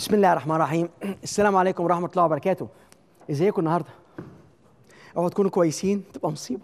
بسم الله الرحمن الرحيم السلام عليكم ورحمه الله وبركاته ازيكم النهارده اوعوا تكونوا كويسين تبقى مصيبه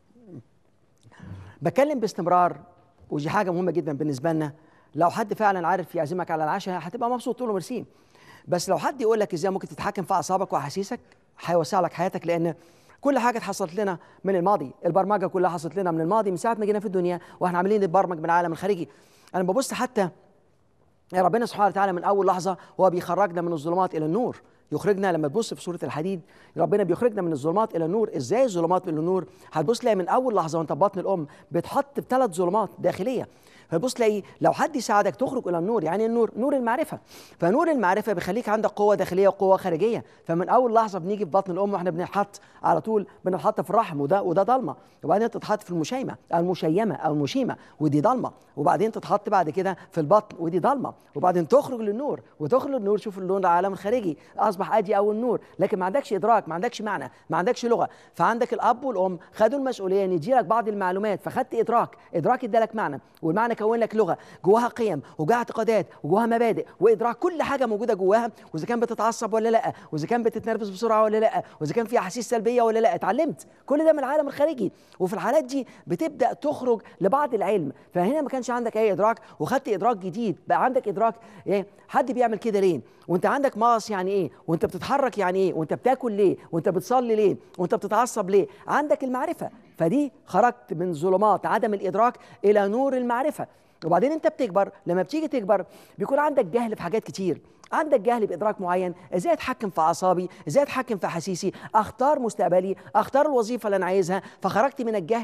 بتكلم باستمرار ودي حاجه مهمه جدا بالنسبه لنا لو حد فعلا عارف يعزمك على العشاء هتبقى مبسوط تقول له ميرسي بس لو حد يقول لك ازاي ممكن تتحكم في اعصابك واحاسيسك هيوسع لك حياتك لان كل حاجه حصلت لنا من الماضي البرمجه كلها حصلت لنا من الماضي من ساعه ما جينا في الدنيا واحنا عاملين نتبرمج من العالم الخارجي انا ببص حتى يا ربنا سبحانه وتعالى من اول لحظه هو بيخرجنا من الظلمات الى النور يخرجنا لما تبص في سوره الحديد ربنا بيخرجنا من الظلمات الى النور ازاي الظلمات الى النور هتبص تلاقي من اول لحظه وانت في بطن الام بتحط بثلاث ظلمات داخليه فبص تلاقي لو حد يساعدك تخرج الى النور يعني النور نور المعرفه فنور المعرفه بيخليك عندك قوه داخليه وقوه خارجيه فمن اول لحظه بنيجي في بطن الام واحنا بنتحط على طول بنتحط في الرحم وده وده ضلمه وبعدين تتحط في المشيمه او المشيمه او المشيمه ودي ضلمه وبعدين تتحط بعد كده في البطن ودي ضلمه وبعدين تخرج للنور وتخرج للنور شوف اللون العالم الخارجي اصبح ادي او النور لكن ما عندكش ادراك ما عندكش معنى ما عندكش لغه فعندك الاب والام خدوا المسؤوليه ان يديلك بعض المعلومات فخدت ادراك ادراك ادالك معنى والمعنى كون لك لغه جواها قيم وجواها اعتقادات وجواها مبادئ وادراك كل حاجه موجوده جواها واذا كان بتتعصب ولا لا واذا كان بتتنرفز بسرعه ولا لا واذا كان في احاسيس سلبيه ولا لا اتعلمت كل ده من العالم الخارجي وفي الحالات دي بتبدا تخرج لبعض العلم فهنا ما كانش عندك اي ادراك وخدت ادراك جديد بقى عندك ادراك ايه حد بيعمل كده ليه وانت عندك مغص يعني ايه وانت بتتحرك يعني ايه وانت بتاكل ليه وانت بتصلي ليه وانت بتتعصب ليه عندك المعرفه فدي خرجت من ظلمات عدم الادراك الى نور المعرفه وبعدين انت بتكبر لما بتيجي تكبر بيكون عندك جهل في حاجات كتير عندك جهل بادراك معين ازاي اتحكم في اعصابي ازاي اتحكم في احاسيسي اختار مستقبلي اختار الوظيفه اللي انا عايزها فخرجت من الجهل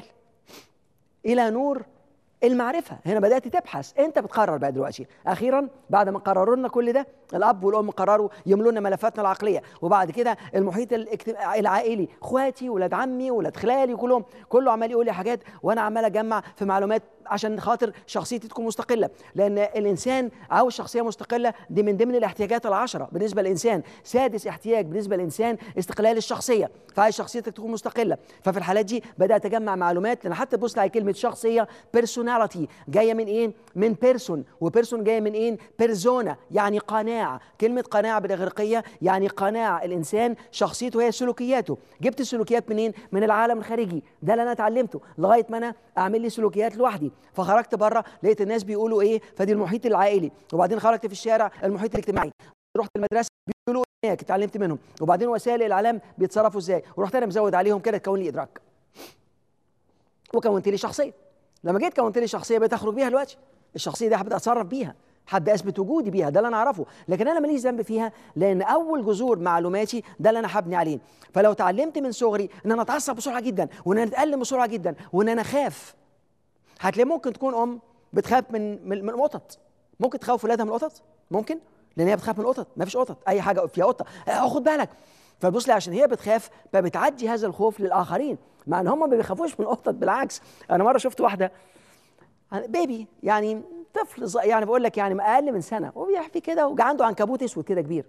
الى نور المعرفة هنا بدأت تبحث أنت بتقرر بقى دلوقتي أخيرا بعد ما قرروا لنا كل ده الأب والأم قرروا يملوا لنا ملفاتنا العقلية وبعد كده المحيط الاجتماعي العائلي إخواتي ولاد عمي ولاد خلالي كلهم كله عمال يقول لي حاجات وأنا عمال أجمع في معلومات عشان خاطر شخصيتي تكون مستقلة لأن الإنسان عاوز شخصية مستقلة دي من ضمن الاحتياجات العشرة بالنسبة للإنسان سادس احتياج بالنسبة للإنسان استقلال الشخصية فعايز شخصيتك تكون مستقلة ففي الحالات دي بدأت أجمع معلومات لأن حتى تبص على كلمة شخصية بيرسوناليتي جاية من إيه؟ من بيرسون وبيرسون جاية من إيه؟ بيرزونا يعني قناعة كلمة قناعة بالإغريقية يعني قناعة الإنسان شخصيته هي سلوكياته جبت السلوكيات منين؟ من العالم الخارجي ده اللي أنا اتعلمته لغاية ما أنا أعمل لي سلوكيات لوحدي فخرجت بره لقيت الناس بيقولوا ايه فدي المحيط العائلي وبعدين خرجت في الشارع المحيط الاجتماعي رحت المدرسه بيقولوا ايه اتعلمت منهم وبعدين وسائل الاعلام بيتصرفوا ازاي ورحت انا مزود عليهم كده تكون لي ادراك وكونت لي شخصيه لما جيت كونت لي شخصيه بقيت اخرج بيها دلوقتي الشخصيه دي هبدا اتصرف بيها حابة اثبت وجودي بيها ده اللي انا اعرفه لكن انا ماليش ذنب فيها لان اول جذور معلوماتي ده اللي انا هبني عليه فلو اتعلمت من صغري ان انا اتعصب بسرعه جدا وان انا اتالم بسرعه جدا وان انا اخاف هتلاقي ممكن تكون ام بتخاف من من القطط ممكن تخوف ولادها من القطط ممكن لان هي بتخاف من القطط ما فيش قطط اي حاجه فيها قطه خد بالك فبص لي عشان هي بتخاف فبتعدي هذا الخوف للاخرين مع ان هم ما بيخافوش من القطط بالعكس انا مره شفت واحده بيبي يعني طفل يعني بقول لك يعني اقل من سنه وبيحفي كده وجا عنده عنكبوت اسود كده كبير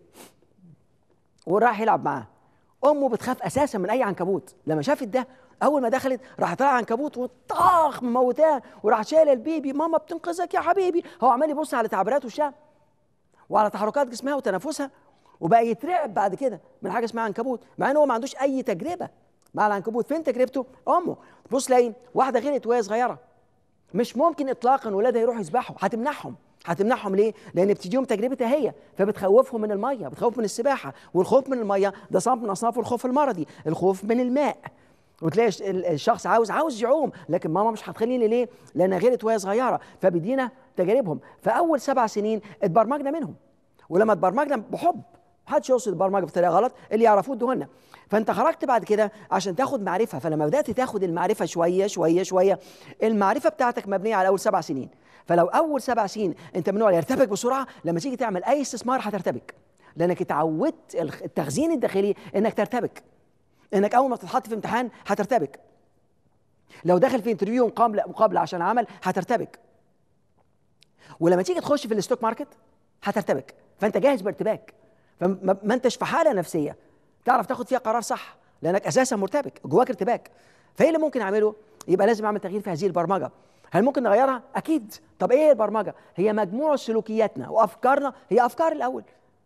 وراح يلعب معاه امه بتخاف اساسا من اي عنكبوت لما شافت ده اول ما دخلت راح طلع عنكبوت وطاخ مموتاه وراح شايل البيبي ماما بتنقذك يا حبيبي هو عمال يبص على تعبيرات وشها وعلى تحركات جسمها وتنفسها وبقى يترعب بعد كده من حاجه اسمها عنكبوت مع ان هو ما عندوش اي تجربه مع العنكبوت فين تجربته امه تبص تلاقي واحده غلط وهي صغيره مش ممكن اطلاقا ولادها يروحوا يسبحوا هتمنعهم هتمنعهم ليه؟ لان بتديهم تجربتها هي فبتخوفهم من الميه بتخوف من السباحه والخوف من الميه ده صنف من اصناف الخوف المرضي الخوف من الماء وتلاقي الشخص عاوز عاوز يعوم لكن ماما مش هتخليني ليه؟ لانها غلط وهي صغيره فبيدينا تجاربهم فاول سبع سنين اتبرمجنا منهم ولما اتبرمجنا بحب محدش يوصل البرمجه بطريقه غلط اللي يعرفوه ادوهولنا فانت خرجت بعد كده عشان تاخد معرفه فلما بدات تاخد المعرفه شويه شويه شويه المعرفه بتاعتك مبنيه على اول سبع سنين فلو اول سبع سنين انت من نوع يرتبك بسرعه لما تيجي تعمل اي استثمار هترتبك لانك اتعودت التخزين الداخلي انك ترتبك انك اول ما تتحط في امتحان هترتبك لو داخل في انترفيو مقابله مقابله عشان عمل هترتبك ولما تيجي تخش في الستوك ماركت هترتبك فانت جاهز بارتباك فما ما انتش في حاله نفسيه تعرف تاخد فيها قرار صح لانك اساسا مرتبك جواك ارتباك فايه اللي ممكن اعمله يبقى لازم اعمل تغيير في هذه البرمجه هل ممكن نغيرها اكيد طب ايه البرمجه هي مجموع سلوكياتنا وافكارنا هي افكار الاول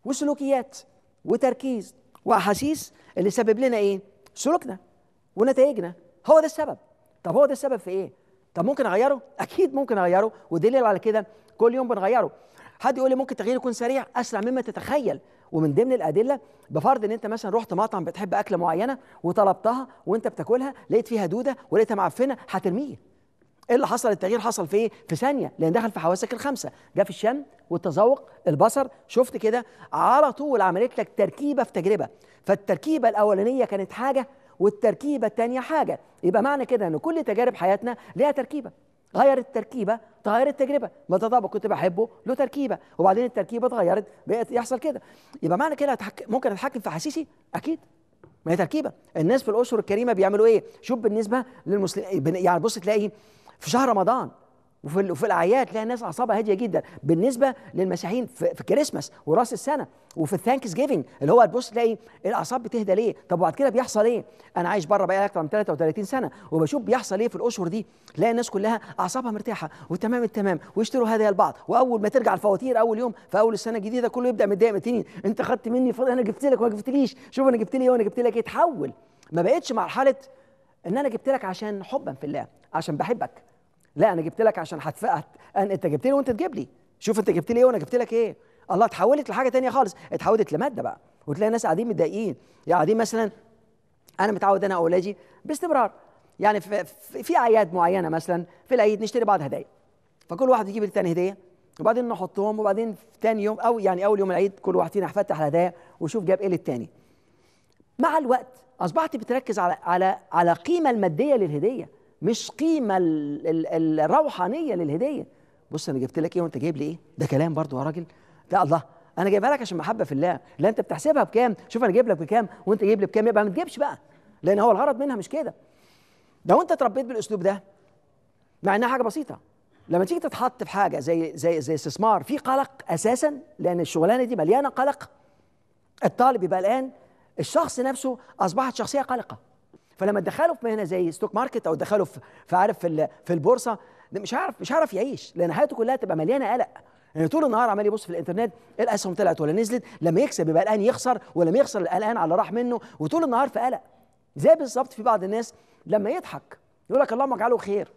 وسلوكيات وتركيز واحاسيس اللي سبب لنا ايه سلوكنا ونتائجنا هو ده السبب طب هو ده السبب في ايه طب ممكن اغيره اكيد ممكن اغيره ودليل على كده كل يوم بنغيره حد يقول لي ممكن التغيير يكون سريع اسرع مما تتخيل ومن ضمن الادله بفرض ان انت مثلا رحت مطعم بتحب اكله معينه وطلبتها وانت بتاكلها لقيت فيها دوده ولقيتها معفنه هترميه ايه اللي حصل التغيير حصل في ايه في ثانيه لان دخل في حواسك الخمسه جه في الشم والتذوق البصر شفت كده على طول عملت لك تركيبه في تجربه فالتركيبه الاولانيه كانت حاجه والتركيبه الثانيه حاجه يبقى معنى كده ان كل تجارب حياتنا ليها تركيبه غير التركيبه تغير التجربه ما تطابق كنت بحبه له تركيبه وبعدين التركيبه اتغيرت بقت يحصل كده يبقى معنى كده أتحك... ممكن اتحكم في احاسيسي اكيد ما هي تركيبه الناس في الاشهر الكريمه بيعملوا ايه شوف بالنسبه للمسلمين يعني بص تلاقي في شهر رمضان وفي ال- وفي الاعياد تلاقي الناس اعصابها هاديه جدا بالنسبه للمسيحيين في, في كريسماس وراس السنه وفي الثانكس جيفنج اللي هو تبص تلاقي الاعصاب بتهدى ليه طب وبعد كده بيحصل ايه انا عايش بره بقى اكتر من 33 سنه وبشوف بيحصل ايه في الاشهر دي تلاقي الناس كلها اعصابها مرتاحه وتمام التمام ويشتروا هدايا لبعض واول ما ترجع الفواتير اول يوم في اول السنه الجديده كله يبدا متضايق من التاني انت خدت مني فضل انا جبت لك وما جبتليش شوف انا جبت لي ايه وانا جبت لك ايه تحول ما بقتش مرحله ان انا جبت لك عشان حبا في الله عشان بحبك لا انا جبت لك عشان هتفقت أن انت جبت لي وانت تجيب لي شوف انت جبت لي ايه وانا جبت لك ايه الله اتحولت لحاجه تانية خالص اتحولت لماده بقى وتلاقي ناس قاعدين متضايقين يعني قاعدين مثلا انا متعود انا اولادي باستمرار يعني في, في, في اعياد معينه مثلا في العيد نشتري بعض هدايا فكل واحد يجيب للتاني هديه وبعدين نحطهم وبعدين في تاني يوم او يعني اول يوم العيد كل واحد فينا هيفتح الهدايا ويشوف جاب ايه للتاني مع الوقت اصبحت بتركز على على على قيمه الماديه للهديه مش قيمه ال- ال- الروحانيه للهديه بص انا جبت لك ايه وانت جايب لي ايه ده كلام برضو يا راجل ده الله انا جايبها لك عشان محبه في الله لا انت بتحسبها بكام شوف انا جايب لك بكام وانت جايب لي بكام يبقى ما تجيبش بقى لان هو الغرض منها مش كده لو انت اتربيت بالاسلوب ده مع انها حاجه بسيطه لما تيجي تتحط في حاجه زي زي زي استثمار في قلق اساسا لان الشغلانه دي مليانه قلق الطالب يبقى الان الشخص نفسه اصبحت شخصيه قلقه فلما تدخله في مهنه زي ستوك ماركت او تدخله في في عارف في ال- في البورصه ده مش عارف مش عارف يعيش لان حياته كلها تبقى مليانه قلق يعني طول النهار عمال يبص في الانترنت الاسهم طلعت ولا نزلت لما يكسب يبقى الان يخسر ولما يخسر يبقى الان على راح منه وطول النهار في قلق زي بالظبط في بعض الناس لما يضحك يقول لك اللهم اجعله خير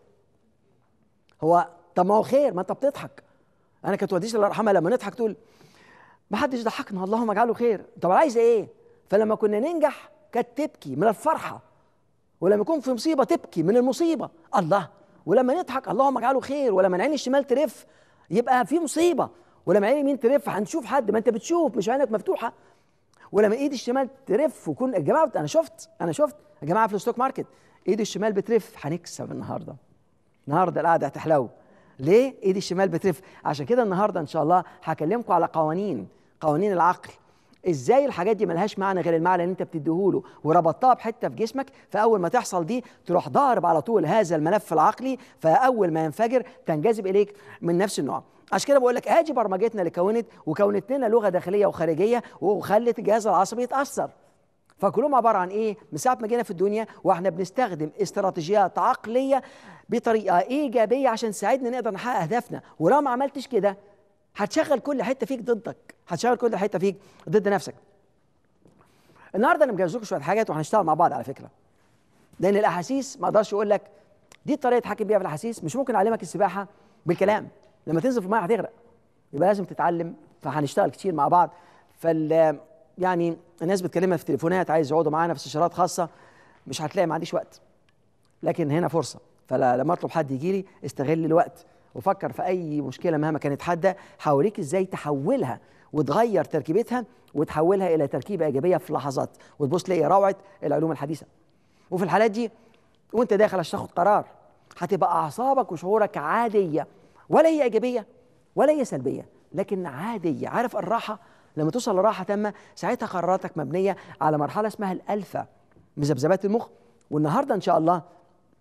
هو طب ما هو خير ما انت بتضحك انا كانت والدتي الله يرحمها لما نضحك تقول ما حدش ضحكنا اللهم اجعله خير طب عايزه ايه فلما كنا ننجح كانت تبكي من الفرحه ولما يكون في مصيبه تبكي من المصيبه الله ولما نضحك اللهم اجعله خير ولما العين الشمال ترف يبقى في مصيبه ولما العين اليمين ترف هنشوف حد ما انت بتشوف مش عينك مفتوحه ولما ايد الشمال ترف وكون يا جماعه انا شفت انا شفت يا جماعه في الستوك ماركت ايد الشمال بترف هنكسب النهارده النهارده القعده هتحلو ليه ايد الشمال بترف عشان كده النهارده ان شاء الله هكلمكم على قوانين قوانين العقل ازاي الحاجات دي ملهاش معنى غير المعنى اللي انت بتديهوله وربطتها بحته في جسمك فاول ما تحصل دي تروح ضارب على طول هذا الملف العقلي فاول ما ينفجر تنجذب اليك من نفس النوع عشان كده بقول لك ادي برمجتنا اللي كونت وكونت لنا لغه داخليه وخارجيه وخلت الجهاز العصبي يتاثر فكلهم عباره عن ايه؟ من ساعه ما جينا في الدنيا واحنا بنستخدم استراتيجيات عقليه بطريقه ايجابيه عشان تساعدنا نقدر نحقق اهدافنا، ولو ما عملتش كده هتشغل كل حته فيك ضدك، هتشغل كل حته فيك ضد نفسك. النهارده انا مجهز لكم شويه حاجات وهنشتغل مع بعض على فكره. لان الاحاسيس ما اقدرش اقول لك دي الطريقه تحكم بيها في الاحاسيس مش ممكن اعلمك السباحه بالكلام لما تنزل في الميه هتغرق يبقى لازم تتعلم فهنشتغل كتير مع بعض فال يعني الناس بتكلمنا في تليفونات عايز يقعدوا معانا في استشارات خاصه مش هتلاقي ما عنديش وقت لكن هنا فرصه فلما اطلب حد يجي لي استغل الوقت وفكر في اي مشكله مهما كانت حاده هوريك ازاي تحولها وتغير تركيبتها وتحولها الى تركيبه ايجابيه في لحظات وتبص تلاقي روعه العلوم الحديثه وفي الحالات دي وانت داخل عشان تاخد قرار هتبقى اعصابك وشعورك عاديه ولا هي ايجابيه ولا هي سلبيه لكن عاديه عارف الراحه لما توصل لراحه تامه ساعتها قراراتك مبنيه على مرحله اسمها الالفا مذبذبات المخ والنهارده ان شاء الله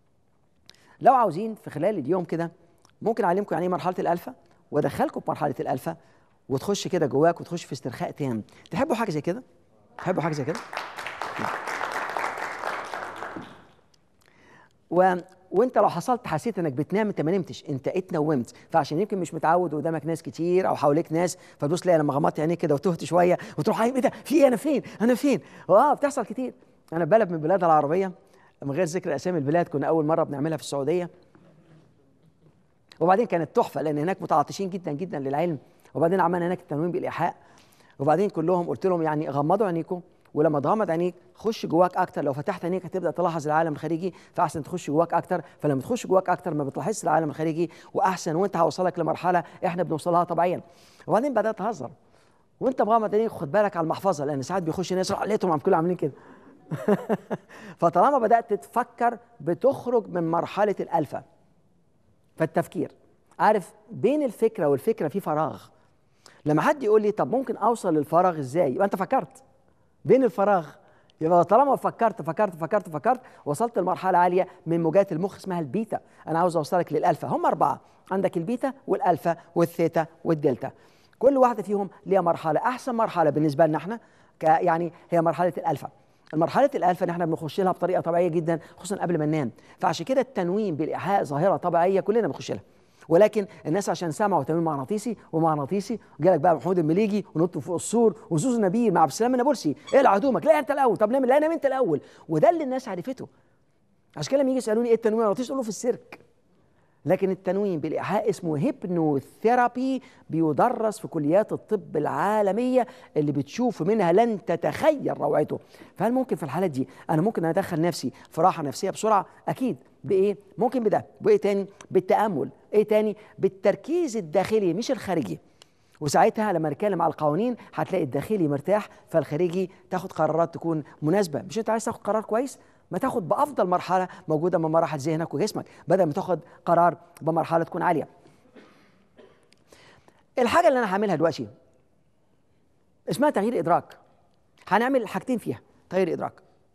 لو عاوزين في خلال اليوم كده ممكن اعلمكم يعني ايه مرحله الالفا وادخلكم في مرحله الالفا وتخش كده جواك وتخش في استرخاء تام تحبوا حاجه زي كده تحبوا حاجه زي كده وانت لو حصلت حسيت انك بتنام انت ما نمتش انت اتنومت فعشان يمكن مش متعود قدامك ناس كتير او حواليك ناس فتبص تلاقي لما غمضت عينيك كده وتهت شويه وتروح قايم ايه ده في ايه انا فين انا فين اه بتحصل كتير انا في بلد من البلاد العربيه من غير ذكر اسامي البلاد كنا اول مره بنعملها في السعوديه وبعدين كانت تحفه لان هناك متعطشين جدا جدا للعلم وبعدين عملنا هناك التنويم بالايحاء وبعدين كلهم قلت لهم يعني غمضوا عينيكم ولما تغمض عينيك خش جواك اكتر لو فتحت عينيك هتبدا تلاحظ العالم الخارجي فاحسن تخش جواك اكتر فلما تخش جواك اكتر ما بتلاحظش العالم الخارجي واحسن وانت هوصلك لمرحله احنا بنوصلها طبيعيا وبعدين بدات اهزر وانت مغمض عينيك خد بالك على المحفظه لان ساعات بيخش ناس لقيتهم عم كلهم عاملين كده فطالما بدات تفكر بتخرج من مرحله الالفه فالتفكير عارف بين الفكره والفكره في فراغ لما حد يقول لي طب ممكن اوصل للفراغ ازاي يبقى انت فكرت بين الفراغ يبقى طالما فكرت فكرت فكرت فكرت وصلت لمرحله عاليه من موجات المخ اسمها البيتا انا عاوز اوصلك للالفا هم اربعه عندك البيتا والالفا والثيتا والدلتا كل واحده فيهم ليها مرحله احسن مرحله بالنسبه لنا احنا يعني هي مرحله الالفا المرحله الالفا ان احنا بنخش لها بطريقه طبيعيه جدا خصوصا قبل ما ننام فعشان كده التنويم بالايحاء ظاهره طبيعيه كلنا بنخش لها ولكن الناس عشان سمعوا تنويم مغناطيسي ومغناطيسي جالك بقى محمود المليجي ونط فوق السور وزوز نبيل مع عبد السلام النابلسي ايه هدومك لا انت الاول طب نام لا نام انت الاول وده اللي الناس عرفته عشان كده لما يجي يسالوني ايه التنويم المغناطيسي اقول له في السيرك لكن التنويم بالإيحاء اسمه هيبنوثيرابي بيدرس في كليات الطب العالمية اللي بتشوف منها لن تتخيل روعته فهل ممكن في الحالات دي أنا ممكن أدخل نفسي في راحة نفسية بسرعة أكيد بإيه؟ ممكن بده وإيه تاني؟ بالتأمل إيه تاني؟ بالتركيز الداخلي مش الخارجي وساعتها لما نتكلم على القوانين هتلاقي الداخلي مرتاح فالخارجي تاخد قرارات تكون مناسبه مش انت عايز تاخد قرار كويس ما تاخد بافضل مرحله موجوده من مراحل ذهنك وجسمك بدل ما تاخد قرار بمرحله تكون عاليه الحاجه اللي انا هعملها دلوقتي اسمها تغيير ادراك هنعمل حاجتين فيها تغيير ادراك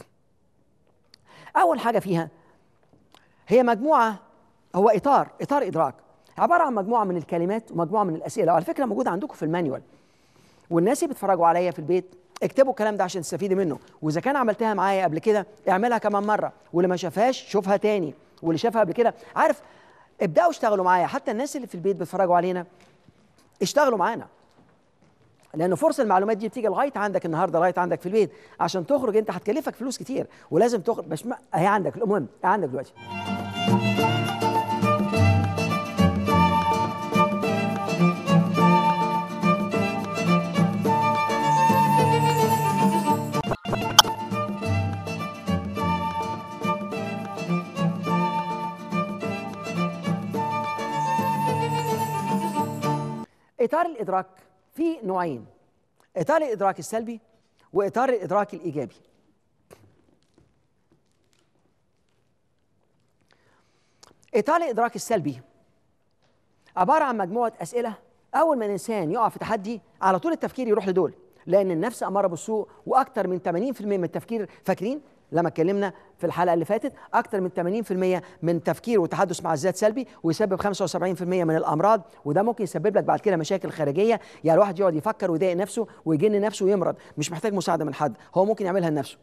اول حاجه فيها هي مجموعه هو اطار اطار ادراك عباره عن مجموعه من الكلمات ومجموعه من الاسئله وعلى فكره موجوده عندكم في المانيوال والناس اللي بيتفرجوا عليا في البيت اكتبوا الكلام ده عشان تستفيدي منه واذا كان عملتها معايا قبل كده اعملها كمان مره واللي ما شافهاش شوفها تاني واللي شافها قبل كده عارف ابداوا اشتغلوا معايا حتى الناس اللي في البيت بيتفرجوا علينا اشتغلوا معانا لان فرصه المعلومات دي بتيجي لغايه عندك النهارده لغايه عندك في البيت عشان تخرج انت هتكلفك فلوس كتير ولازم تخرج مش هي عندك المهم هي عندك دلوقتي اطار الادراك في نوعين اطار الادراك السلبي واطار الادراك الايجابي اطار الادراك السلبي عباره عن مجموعه اسئله اول ما الانسان يقع في تحدي على طول التفكير يروح لدول لان النفس اماره بالسوء واكثر من 80% من التفكير فاكرين لما اتكلمنا في الحلقه اللي فاتت اكثر من 80% من تفكير وتحدث مع الذات سلبي ويسبب 75% من الامراض وده ممكن يسبب لك بعد كده مشاكل خارجيه يعني الواحد يقعد يفكر ويضايق نفسه ويجن نفسه ويمرض مش محتاج مساعده من حد هو ممكن يعملها لنفسه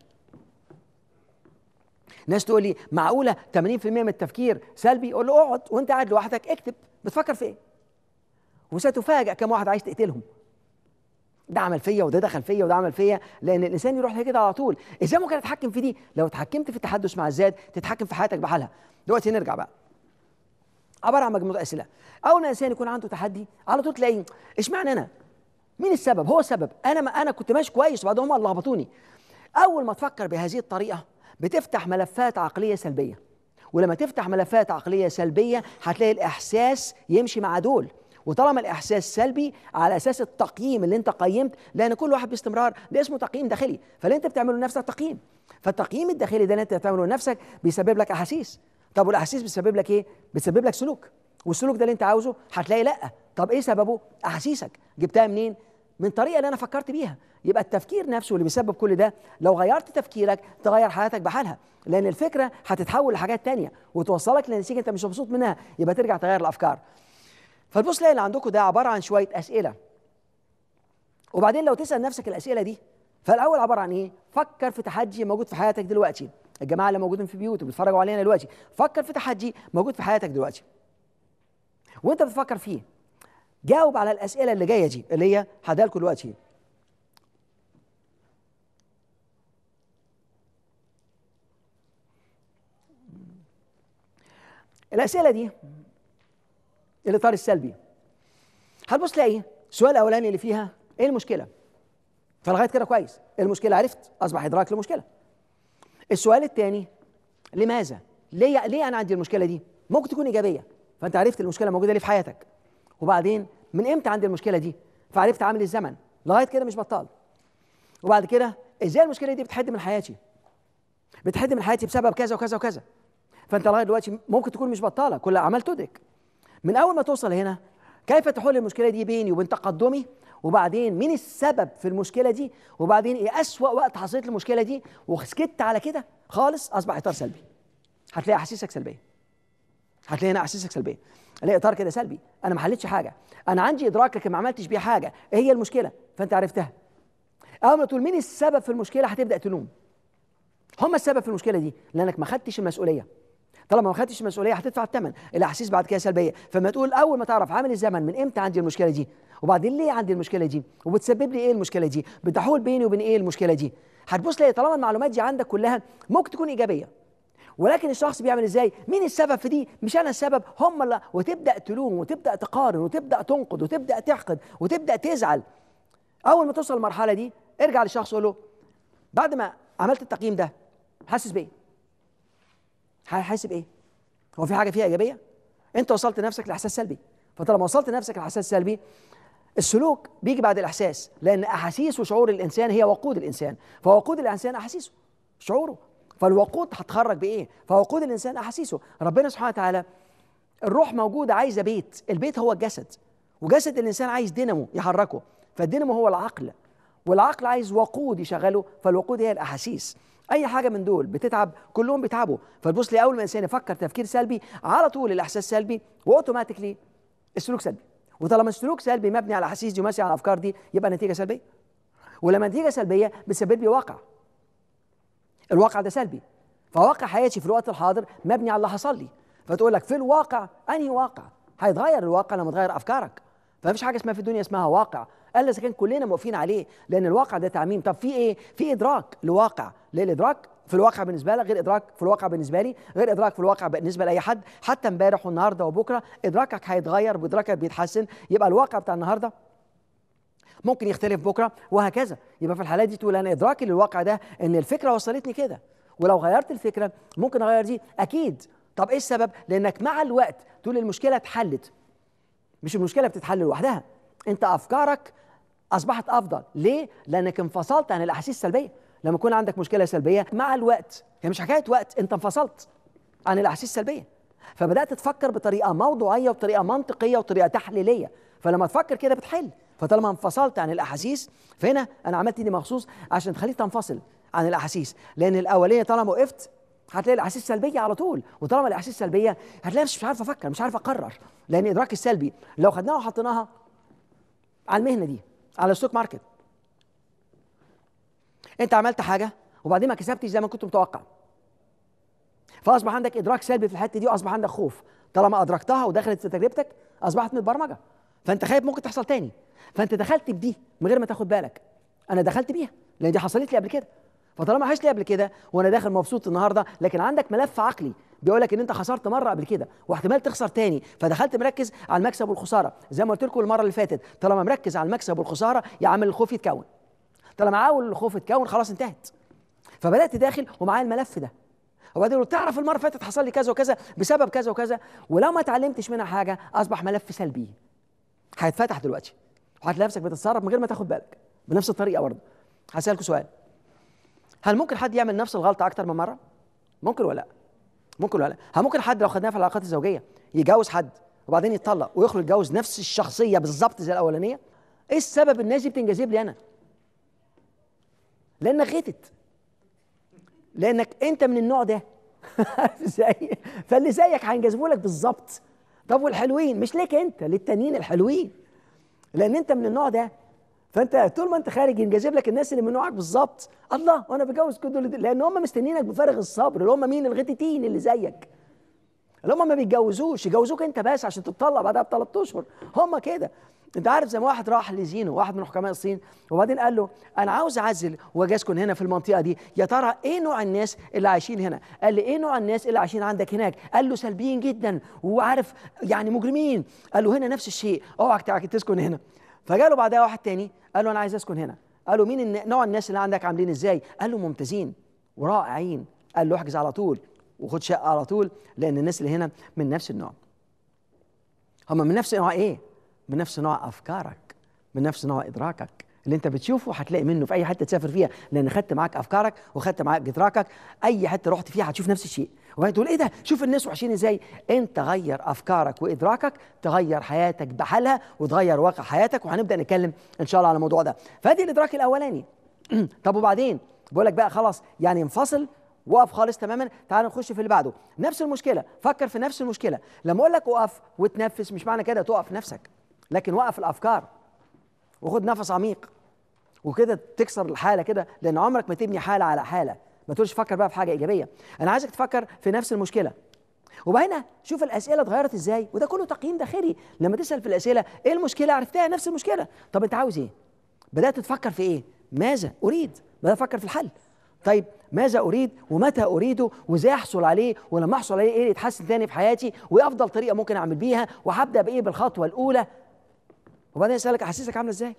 ناس تقول لي معقوله 80% من التفكير سلبي اقول له اقعد وانت قاعد لوحدك اكتب بتفكر في ايه وستفاجئ كم واحد عايز تقتلهم ده عمل فيا وده دخل فيا وده عمل فيا لان الانسان يروح كده على طول ازاي ممكن اتحكم في دي لو اتحكمت في التحدث مع الذات تتحكم في حياتك بحالها دلوقتي نرجع بقى عباره عن مجموعه اسئله اول ما الانسان يكون عنده تحدي على طول تلاقيه اشمعنى انا مين السبب هو السبب انا ما انا كنت ماشي كويس وبعدين هم اللي لخبطوني اول ما تفكر بهذه الطريقه بتفتح ملفات عقليه سلبيه ولما تفتح ملفات عقليه سلبيه هتلاقي الاحساس يمشي مع دول وطالما الاحساس سلبي على اساس التقييم اللي انت قيمت لان كل واحد باستمرار ده اسمه تقييم داخلي فاللي انت بتعمله لنفسك تقييم فالتقييم الداخلي ده اللي انت بتعمله لنفسك بيسبب لك احاسيس طب والاحاسيس بتسبب لك ايه بتسبب لك سلوك والسلوك ده اللي انت عاوزه هتلاقي لا طب ايه سببه احاسيسك جبتها منين من الطريقه اللي انا فكرت بيها يبقى التفكير نفسه اللي بيسبب كل ده لو غيرت تفكيرك تغير حياتك بحالها لان الفكره هتتحول لحاجات تانية وتوصلك لنتيجه انت مش مبسوط منها يبقى ترجع تغير الافكار فتبص تلاقي اللي عندكم ده عباره عن شويه اسئله وبعدين لو تسال نفسك الاسئله دي فالاول عباره عن ايه فكر في تحدي موجود في حياتك دلوقتي الجماعه اللي موجودين في بيوت وبيتفرجوا علينا دلوقتي فكر في تحدي موجود في حياتك دلوقتي وانت بتفكر فيه جاوب على الاسئله اللي جايه دي اللي هي هديها لكم دلوقتي الاسئله دي الاطار السلبي هتبص تلاقي السؤال الاولاني اللي فيها ايه المشكله فلغايه كده كويس إيه المشكله عرفت اصبح ادراك للمشكله السؤال الثاني لماذا ليه ليه انا عندي المشكله دي ممكن تكون ايجابيه فانت عرفت المشكله موجوده ليه في حياتك وبعدين من امتى عندي المشكله دي فعرفت عامل الزمن لغايه كده مش بطال وبعد كده ازاي المشكله دي بتحد من حياتي بتحد من حياتي بسبب كذا وكذا وكذا فانت لغايه دلوقتي ممكن تكون مش بطاله كل اعمال تدرك من اول ما توصل هنا كيف تحل المشكله دي بيني وبين تقدمي وبعدين مين السبب في المشكله دي وبعدين ايه اسوا وقت حصلت لي المشكله دي وسكت على كده خالص اصبح اطار سلبي هتلاقي احاسيسك سلبيه هتلاقي هنا احاسيسك سلبيه الاقي اطار كده سلبي انا ما حلتش حاجه انا عندي ادراك لكن ما عملتش بيه حاجه ايه هي المشكله فانت عرفتها اول ما تقول مين السبب في المشكله هتبدا تلوم هم السبب في المشكله دي لانك ما خدتش المسؤوليه طالما ما خدتش المسؤوليه هتدفع الثمن الاحاسيس بعد كده سلبيه فما تقول اول ما تعرف عامل الزمن من امتى عندي المشكله دي وبعدين ليه عندي المشكله دي وبتسبب لي ايه المشكله دي بتحول بيني وبين ايه المشكله دي هتبص تلاقي طالما المعلومات دي عندك كلها ممكن تكون ايجابيه ولكن الشخص بيعمل ازاي مين السبب في دي مش انا السبب هم اللي وتبدا تلوم وتبدا تقارن وتبدا تنقد وتبدا تحقد وتبدا تزعل اول ما توصل للمرحله دي ارجع للشخص قول له بعد ما عملت التقييم ده حاسس بايه حاسس بايه هو في حاجه فيها ايجابيه انت وصلت نفسك لاحساس سلبي فطالما وصلت نفسك لاحساس سلبي السلوك بيجي بعد الاحساس لان احاسيس وشعور الانسان هي وقود الانسان فوقود الانسان احاسيسه شعوره فالوقود هتخرج بايه فوقود الانسان احاسيسه ربنا سبحانه وتعالى الروح موجوده عايزه بيت البيت هو الجسد وجسد الانسان عايز دينامو يحركه فالدينامو هو العقل والعقل عايز وقود يشغله فالوقود هي الاحاسيس اي حاجه من دول بتتعب كلهم بيتعبوا فتبص لي اول ما الانسان يفكر تفكير سلبي على طول الاحساس سلبي واوتوماتيكلي السلوك سلبي وطالما السلوك سلبي مبني على الاحاسيس دي وماشي على الافكار دي يبقى نتيجه سلبيه ولما نتيجه سلبيه بتسبب لي واقع الواقع ده سلبي فواقع حياتي في الوقت الحاضر مبني على اللي حصل لي فتقول لك في الواقع انهي واقع هيتغير الواقع لما تغير افكارك فمفيش حاجه اسمها في الدنيا اسمها واقع الا اذا كان كلنا موافقين عليه لان الواقع ده تعميم طب في ايه في ادراك لواقع ليه الادراك في الواقع بالنسبه لك غير ادراك في الواقع بالنسبه لي غير ادراك في الواقع بالنسبه لاي حد حتى امبارح والنهارده وبكره ادراكك هيتغير وادراكك بيتحسن يبقى الواقع بتاع النهارده ممكن يختلف بكره وهكذا يبقى في الحالات دي تقول انا ادراكي للواقع ده ان الفكره وصلتني كده ولو غيرت الفكره ممكن اغير دي اكيد طب ايه السبب لانك مع الوقت تقول المشكله اتحلت مش المشكله بتتحل لوحدها انت افكارك اصبحت افضل ليه لانك انفصلت عن الاحاسيس السلبيه لما يكون عندك مشكله سلبيه مع الوقت هي مش حكايه وقت انت انفصلت عن الاحاسيس السلبيه فبدات تفكر بطريقه موضوعيه وبطريقه منطقيه وبطريقه تحليليه فلما تفكر كده بتحل فطالما انفصلت عن الاحاسيس فهنا انا عملت دي مخصوص عشان تخليك تنفصل عن الاحاسيس لان الاوليه طالما وقفت هتلاقي الاحاسيس سلبيه على طول وطالما الاحاسيس سلبيه هتلاقي مش عارف افكر مش عارف اقرر لان ادراك السلبي لو خدناها وحطيناها على المهنه دي على الستوك ماركت انت عملت حاجه وبعدين ما كسبتش زي ما كنت متوقع فاصبح عندك ادراك سلبي في الحته دي واصبح عندك خوف طالما ادركتها ودخلت في تجربتك اصبحت متبرمجه فانت خايف ممكن تحصل تاني فانت دخلت بدي من غير ما تاخد بالك انا دخلت بيها لان دي حصلت لي قبل كده فطالما عشت لي قبل كده وانا داخل مبسوط النهارده لكن عندك ملف عقلي بيقول لك ان انت خسرت مره قبل كده واحتمال تخسر تاني فدخلت مركز على المكسب والخساره زي ما قلت لكم المره اللي فاتت طالما مركز على المكسب والخساره يعمل الخوف يتكون طالما عاول الخوف يتكون خلاص انتهت فبدات داخل ومعايا الملف ده وبعدين تعرف المره اللي فاتت حصل لي كذا وكذا بسبب كذا وكذا ولو ما اتعلمتش منها حاجه اصبح ملف سلبي هيتفتح دلوقتي وهتلاقي نفسك بتتصرف من غير ما تاخد بالك بنفس الطريقه برضه هسالكم سؤال هل ممكن حد يعمل نفس الغلطه اكتر من مره ممكن ولا لا ممكن ولا لا هل ممكن حد لو خدناها في العلاقات الزوجيه يتجوز حد وبعدين يتطلق ويخرج يتجوز نفس الشخصيه بالظبط زي الاولانيه ايه السبب الناس دي بتنجذب لي انا لانك غتت لانك انت من النوع ده ازاي فاللي زيك هينجذبوا لك بالظبط طب والحلوين مش ليك انت للتانيين الحلوين لان انت من النوع ده فانت طول ما انت خارج ينجذب لك الناس اللي من نوعك بالظبط الله وانا بجوز كل دول لان هم مستنيينك بفارغ الصبر اللي هم مين الغتتين اللي زيك اللي هم ما بيتجوزوش يجوزوك انت بس عشان تطلع بعدها بثلاث اشهر هم كده انت عارف زي ما واحد راح لزينو واحد من حكماء الصين وبعدين قال له انا عاوز اعزل واجي اسكن هنا في المنطقه دي يا ترى ايه نوع الناس اللي عايشين هنا قال لي ايه نوع الناس اللي عايشين عندك هناك قال له سلبيين جدا وعارف يعني مجرمين قال له هنا نفس الشيء اوعك تسكن هنا فجاله بعدها واحد تاني قال له انا عايز اسكن هنا قال له مين الن- نوع الناس اللي عندك عاملين ازاي قال له ممتازين ورائعين قال له احجز على طول وخد شقه على طول لان الناس اللي هنا من نفس النوع هم من نفس نوع ايه من نفس نوع افكارك من نفس نوع ادراكك اللي انت بتشوفه هتلاقي منه في اي حته تسافر فيها لان خدت معاك افكارك وخدت معاك ادراكك اي حته رحت فيها هتشوف نفس الشيء وبعدين تقول ايه ده شوف الناس وحشين ازاي انت غير افكارك وادراكك تغير حياتك بحالها وتغير واقع حياتك وهنبدا نتكلم ان شاء الله على الموضوع ده فادي الادراك الاولاني طب وبعدين بقول لك بقى خلاص يعني انفصل وقف خالص تماما تعال نخش في اللي بعده نفس المشكله فكر في نفس المشكله لما اقول لك اقف وتنفس مش معنى كده تقف نفسك لكن وقف الافكار وخد نفس عميق وكده تكسر الحاله كده لان عمرك ما تبني حاله على حاله ما تقولش فكر بقى في حاجه ايجابيه انا عايزك تفكر في نفس المشكله وبهنا شوف الاسئله اتغيرت ازاي وده كله تقييم داخلي لما تسال في الاسئله ايه المشكله عرفتها نفس المشكله طب انت عاوز ايه بدات تفكر في ايه ماذا اريد بدات افكر في الحل طيب ماذا اريد ومتى اريده وازاي احصل عليه ولما احصل عليه ايه اللي يتحسن تاني في حياتي وايه افضل طريقه ممكن اعمل بيها وهبدا بايه بالخطوه الاولى وبعدين اسالك احاسيسك عامله ازاي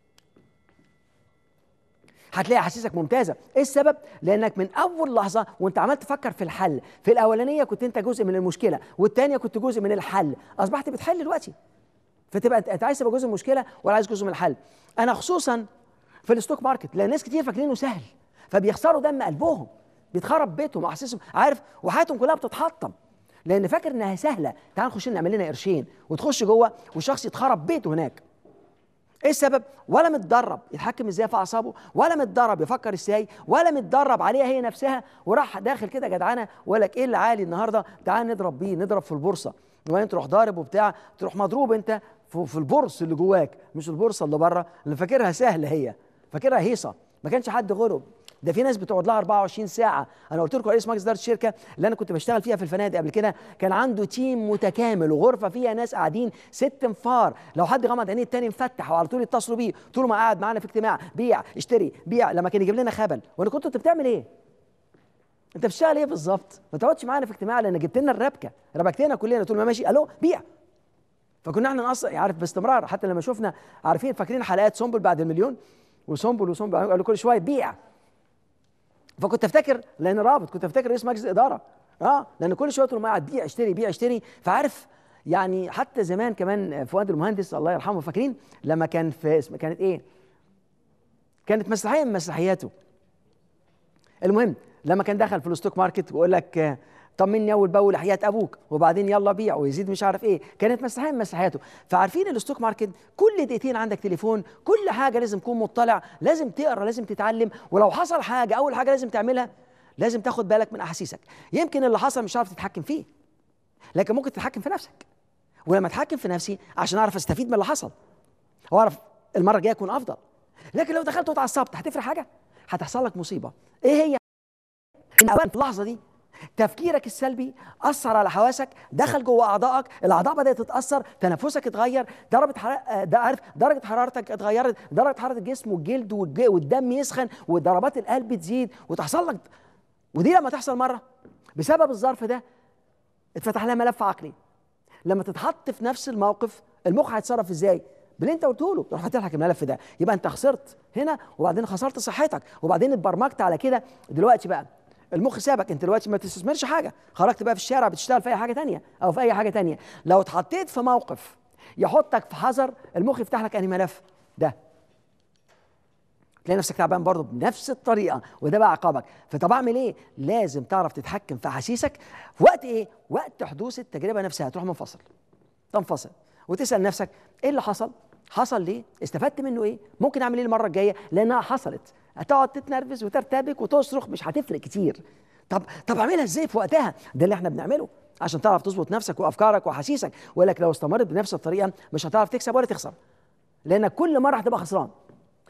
هتلاقي احاسيسك ممتازه ايه السبب لانك من اول لحظه وانت عمال تفكر في الحل في الاولانيه كنت انت جزء من المشكله والثانيه كنت جزء من الحل اصبحت بتحل دلوقتي فتبقى انت- انت عايز تبقى جزء من المشكله ولا عايز جزء من الحل انا خصوصا في الستوك ماركت لان ناس كتير فاكرينه سهل فبيخسروا دم قلبهم بيتخرب بيتهم واحاسيسهم عارف وحياتهم كلها بتتحطم لان فاكر انها سهله تعال نخش نعمل لنا قرشين وتخش جوه والشخص يتخرب بيته هناك ايه السبب ولا متدرب يتحكم ازاي في اعصابه ولا متدرب يفكر ازاي ولا متدرب عليها هي نفسها وراح داخل كده جدعانه وقال لك ايه اللي عالي النهارده تعال نضرب بيه نضرب في البورصه وبعدين تروح ضارب وبتاع تروح مضروب انت في في البورصه اللي جواك مش البورصه اللي بره اللي فاكرها سهله هي فاكرها هيصه ما كانش حد غلب ده في ناس بتقعد لها 24 ساعه انا قلت لكم رئيس مجلس اداره الشركه اللي انا كنت بشتغل فيها في الفنادق قبل كده كان عنده تيم متكامل وغرفه فيها ناس قاعدين ست انفار لو حد غمض عينيه التاني مفتح وعلى طول يتصلوا بيه طول ما قاعد معانا في اجتماع بيع اشتري بيع لما كان يجيب لنا خبل وانا كنت انت بتعمل ايه انت بتشتغل ايه بالظبط ما تقعدش معانا في اجتماع لان جبت لنا الربكه ربكتنا كلنا طول ما ماشي الو بيع فكنا احنا نقص عارف باستمرار حتى لما شفنا عارفين فاكرين حلقات سنبل بعد المليون وسنبل وسنبل قالوا كل شويه بيع فكنت افتكر لان رابط كنت افتكر رئيس مجلس الاداره اه لان كل شويه طول ما قاعد بيع اشتري بيع اشتري فعارف يعني حتى زمان كمان فؤاد المهندس الله يرحمه فاكرين لما كان في اسم كانت ايه؟ كانت مسرحيه من مسرحياته المهم لما كان دخل في الستوك ماركت ويقول لك آه، طمني اول باول حياه ابوك وبعدين يلا بيع ويزيد مش عارف ايه كانت مسرحيه من مسرحياته فعارفين الستوك ماركت كل دقيقتين عندك تليفون كل حاجه لازم تكون مطلع لازم تقرا لازم تتعلم ولو حصل حاجه اول حاجه لازم تعملها لازم تاخد بالك من احاسيسك يمكن اللي حصل مش عارف تتحكم فيه لكن ممكن تتحكم في نفسك ولما اتحكم في نفسي عشان اعرف استفيد من اللي حصل واعرف المره الجايه اكون افضل لكن لو دخلت واتعصبت هتفرق حاجه هتحصل لك مصيبه ايه هي ان اولا في اللحظه دي تفكيرك السلبي اثر على حواسك دخل جوه اعضائك الاعضاء بدات تتاثر تنفسك اتغير درجه حرارة ده عارف درجه حرارتك اتغيرت درجه حراره الجسم والجلد والج- والدم يسخن وضربات القلب تزيد وتحصل لك ودي لما تحصل مره بسبب الظرف ده اتفتح لها ملف عقلي لما تتحط في نفس الموقف المخ هيتصرف ازاي باللي انت قلته له تروح فاتح لك الملف ده يبقى انت خسرت هنا وبعدين خسرت صحتك وبعدين اتبرمجت على كده دلوقتي بقى المخ سابك انت دلوقتي ما تستثمرش حاجه خرجت بقى في الشارع بتشتغل في اي حاجه تانية او في اي حاجه تانية لو اتحطيت في موقف يحطك في حذر المخ يفتح لك انهي ملف ده تلاقي نفسك تعبان برضه بنفس الطريقه وده بقى عقابك فطب اعمل ايه لازم تعرف تتحكم في احاسيسك في وقت ايه وقت حدوث التجربه نفسها تروح منفصل تنفصل وتسال نفسك ايه اللي حصل حصل ليه استفدت منه ايه ممكن اعمل ايه المره الجايه لانها حصلت هتقعد تتنرفز وترتبك وتصرخ مش هتفرق كتير طب طب اعملها ازاي في وقتها ده اللي احنا بنعمله عشان تعرف تظبط نفسك وافكارك واحاسيسك ويقول لك لو استمرت بنفس الطريقه مش هتعرف تكسب ولا تخسر لانك كل مره هتبقى خسران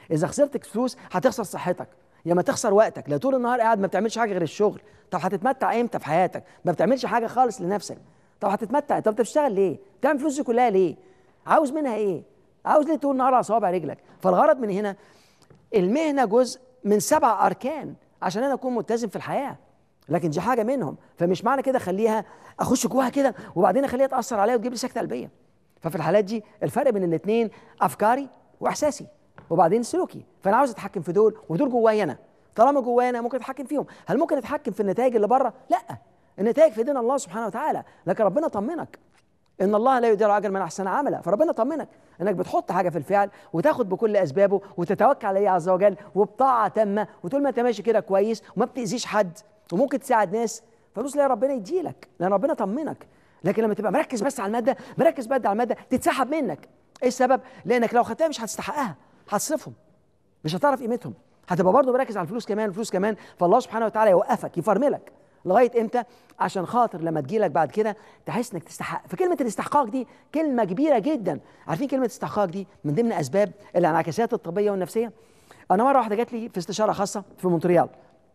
اذا خسرت فلوس هتخسر صحتك يا ما تخسر وقتك لا طول النهار قاعد ما بتعملش حاجه غير الشغل طب هتتمتع امتى في حياتك ما بتعملش حاجه خالص لنفسك طب هتتمتع طب انت بتشتغل ليه بتعمل فلوس دي كلها ليه عاوز منها ايه عاوز ليه طول النهار على صوابع رجلك فالغرض من هنا المهنه جزء من سبع اركان عشان انا اكون ملتزم في الحياه لكن دي حاجه منهم فمش معنى كده اخليها اخش جواها كده وبعدين اخليها تاثر عليا وتجيب لي سكته قلبيه ففي الحالات دي الفرق بين الاثنين افكاري واحساسي وبعدين سلوكي فانا عاوز اتحكم في دول ودول جوايا انا طالما جوايا انا ممكن اتحكم فيهم هل ممكن اتحكم في النتائج اللي بره لا النتائج في ايدين الله سبحانه وتعالى لكن ربنا طمنك ان الله لا يدير اجر من احسن عملا فربنا طمنك انك بتحط حاجه في الفعل وتاخد بكل اسبابه وتتوكل عليه عز وجل وبطاعه تامه وطول ما انت ماشي كده كويس وما بتاذيش حد وممكن تساعد ناس فبص لا ربنا يديلك لان ربنا طمنك لكن لما تبقى مركز بس على الماده مركز بس على الماده تتسحب منك ايه السبب لانك لو خدتها مش هتستحقها هتصرفهم مش هتعرف قيمتهم هتبقى برضه مركز على الفلوس كمان الفلوس كمان فالله سبحانه وتعالى يوقفك يفرملك لغايه امتى عشان خاطر لما تجيلك بعد كده تحس انك تستحق فكلمه الاستحقاق دي كلمه كبيره جدا عارفين كلمه استحقاق دي من ضمن اسباب الانعكاسات الطبيه والنفسيه انا مره واحده جات لي في استشاره خاصه في مونتريال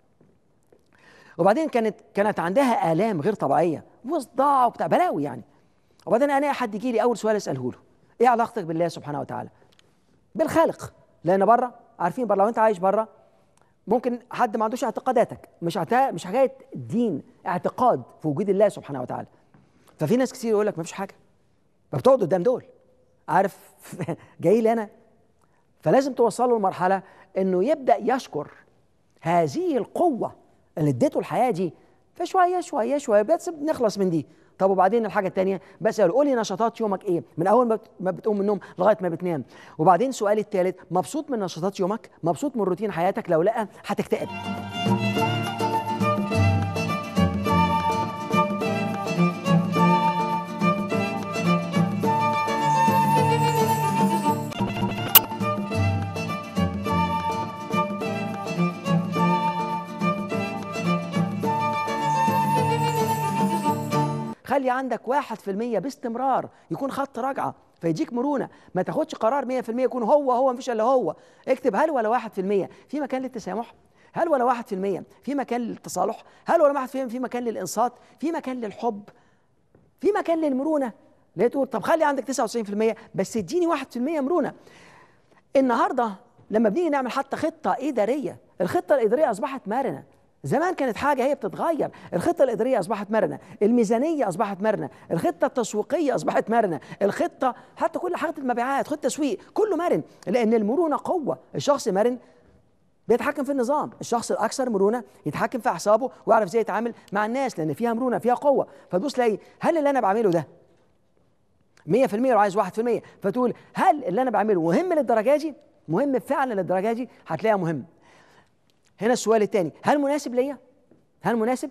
وبعدين كانت كانت عندها الام غير طبيعيه وصداع وبتاع بلاوي يعني وبعدين انا حد يجي لي اول سؤال اساله له ايه علاقتك بالله سبحانه وتعالى بالخالق لان بره عارفين بره لو انت عايش بره ممكن حد ما عندوش اعتقاداتك مش عتا... مش حكايه دين اعتقاد في وجود الله سبحانه وتعالى ففي ناس كتير يقول لك ما فيش حاجه فبتقعد قدام دول عارف جاي لي انا فلازم توصله لمرحله انه يبدا يشكر هذه القوه اللي اديته الحياه دي فشويه شويه شويه بس نخلص من دي طب وبعدين الحاجه الثانيه بسال قولي نشاطات يومك ايه من اول ما بتقوم من النوم لغايه ما بتنام وبعدين السؤال الثالث مبسوط من نشاطات يومك مبسوط من روتين حياتك لو لا هتكتئب خلي عندك واحد في المية باستمرار يكون خط رجعة فيديك مرونة ما تاخدش قرار مية في المية يكون هو هو مفيش إلا هو اكتب هل ولا واحد في المية في مكان للتسامح هل ولا واحد في المية في مكان للتصالح هل ولا واحد في المية في مكان للإنصات في مكان للحب في مكان للمرونة لا تقول طب خلي عندك 99% بس اديني 1% مرونة النهاردة لما بنيجي نعمل حتى خطة إدارية الخطة الإدارية أصبحت مرنة زمان كانت حاجة هي بتتغير الخطة الإدارية أصبحت مرنة الميزانية أصبحت مرنة الخطة التسويقية أصبحت مرنة الخطة حتى كل حاجة المبيعات خطة تسويق كله مرن لأن المرونة قوة الشخص مرن بيتحكم في النظام الشخص الأكثر مرونة يتحكم في أعصابه ويعرف ازاي يتعامل مع الناس لأن فيها مرونة فيها قوة فتبص تلاقي هل اللي أنا بعمله ده 100% لو عايز 1% فتقول هل اللي أنا بعمله مهم للدرجة دي مهم فعلا للدرجة دي هتلاقيها مهم هنا السؤال الثاني هل مناسب ليا هل مناسب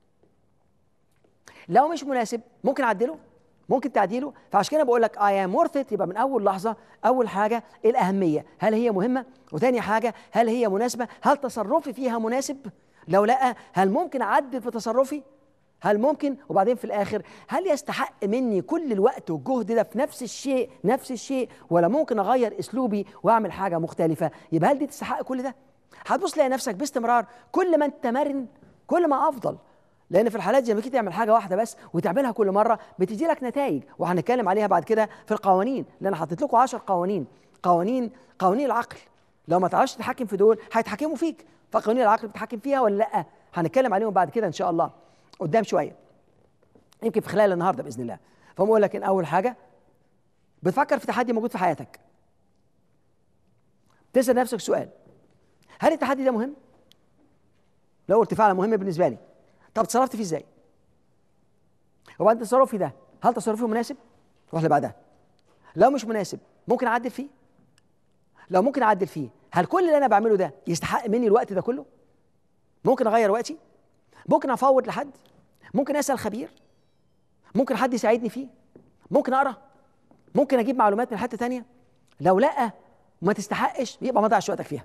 لو مش مناسب ممكن اعدله ممكن تعديله فعشان كده بقول لك اي ام ورث يبقى من اول لحظه اول حاجه الاهميه هل هي مهمه وثاني حاجه هل هي مناسبه هل تصرفي فيها مناسب لو لا هل ممكن اعدل في تصرفي هل ممكن وبعدين في الاخر هل يستحق مني كل الوقت والجهد ده في نفس الشيء نفس الشيء ولا ممكن اغير اسلوبي واعمل حاجه مختلفه يبقى هل دي تستحق كل ده هتبص تلاقي نفسك باستمرار كل ما انت مرن كل ما افضل لان في الحالات دي لما تيجي تعمل حاجه واحده بس وتعملها كل مره بتدي لك نتائج وهنتكلم عليها بعد كده في القوانين لان حطيت لكم 10 قوانين قوانين قوانين العقل لو ما تعرفش تتحكم في دول هيتحكموا فيك فقوانين العقل بتتحكم فيها ولا لا هنتكلم عليهم بعد كده ان شاء الله قدام شويه يمكن في خلال النهارده باذن الله فهم اقول لك ان اول حاجه بتفكر في تحدي موجود في حياتك تسال نفسك سؤال هل التحدي ده مهم؟ لو قلت فعلا مهم بالنسبه لي طب تصرفت فيه ازاي؟ وبعد تصرفي ده هل تصرفي مناسب؟ روح اللي بعدها لو مش مناسب ممكن اعدل فيه؟ لو ممكن اعدل فيه هل كل اللي انا بعمله ده يستحق مني الوقت ده كله؟ ممكن اغير وقتي؟ ممكن افوض لحد؟ ممكن اسال خبير؟ ممكن حد يساعدني فيه؟ ممكن اقرا؟ ممكن اجيب معلومات من حته تانية؟ لو لا وما تستحقش يبقى ما تضيعش وقتك فيها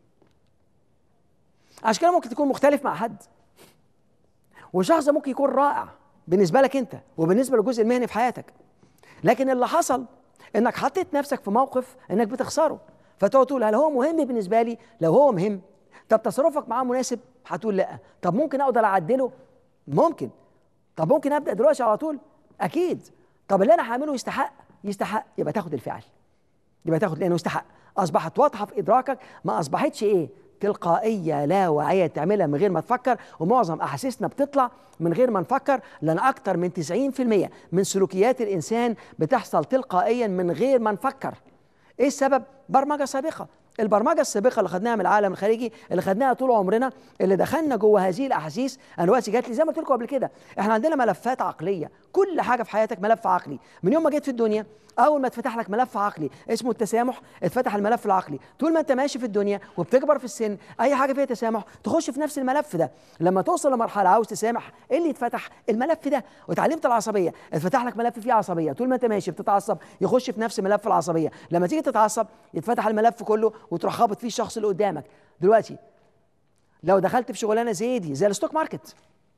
عشان كده ممكن تكون مختلف مع حد وشخص ممكن يكون رائع بالنسبة لك أنت وبالنسبة للجزء المهني في حياتك لكن اللي حصل إنك حطيت نفسك في موقف إنك بتخسره فتقعد تقول هل هو مهم بالنسبه لي لو هو مهم طب تصرفك معاه مناسب هتقول لا طب ممكن اقدر اعدله ممكن طب ممكن ابدا دلوقتي على طول اكيد طب اللي انا هعمله يستحق يستحق يبقى تاخد الفعل يبقى تاخد لانه يستحق اصبحت واضحه في ادراكك ما اصبحتش ايه تلقائيه لا واعيه تعملها من غير ما تفكر ومعظم احاسيسنا بتطلع من غير ما نفكر لان اكتر من 90% من سلوكيات الانسان بتحصل تلقائيا من غير ما نفكر ايه السبب برمجه سابقه البرمجه السابقه اللي خدناها من العالم الخارجي اللي خدناها طول عمرنا اللي دخلنا جوه هذه الاحاسيس انا دلوقتي جات لي زي ما قلت لكم قبل كده احنا عندنا ملفات عقليه كل حاجه في حياتك ملف عقلي من يوم ما جيت في الدنيا اول ما اتفتح لك ملف عقلي اسمه التسامح اتفتح الملف العقلي طول ما انت ماشي في الدنيا وبتكبر في السن اي حاجه فيها تسامح تخش في نفس الملف ده لما توصل لمرحله عاوز تسامح ايه اللي يتفتح الملف ده وتعلمت العصبيه اتفتح لك ملف فيه عصبيه طول ما انت ماشي بتتعصب يخش في نفس ملف العصبيه لما تيجي تتعصب يتفتح الملف كله وتروح خابط فيه الشخص اللي قدامك دلوقتي لو دخلت في شغلانه زي دي زي الستوك ماركت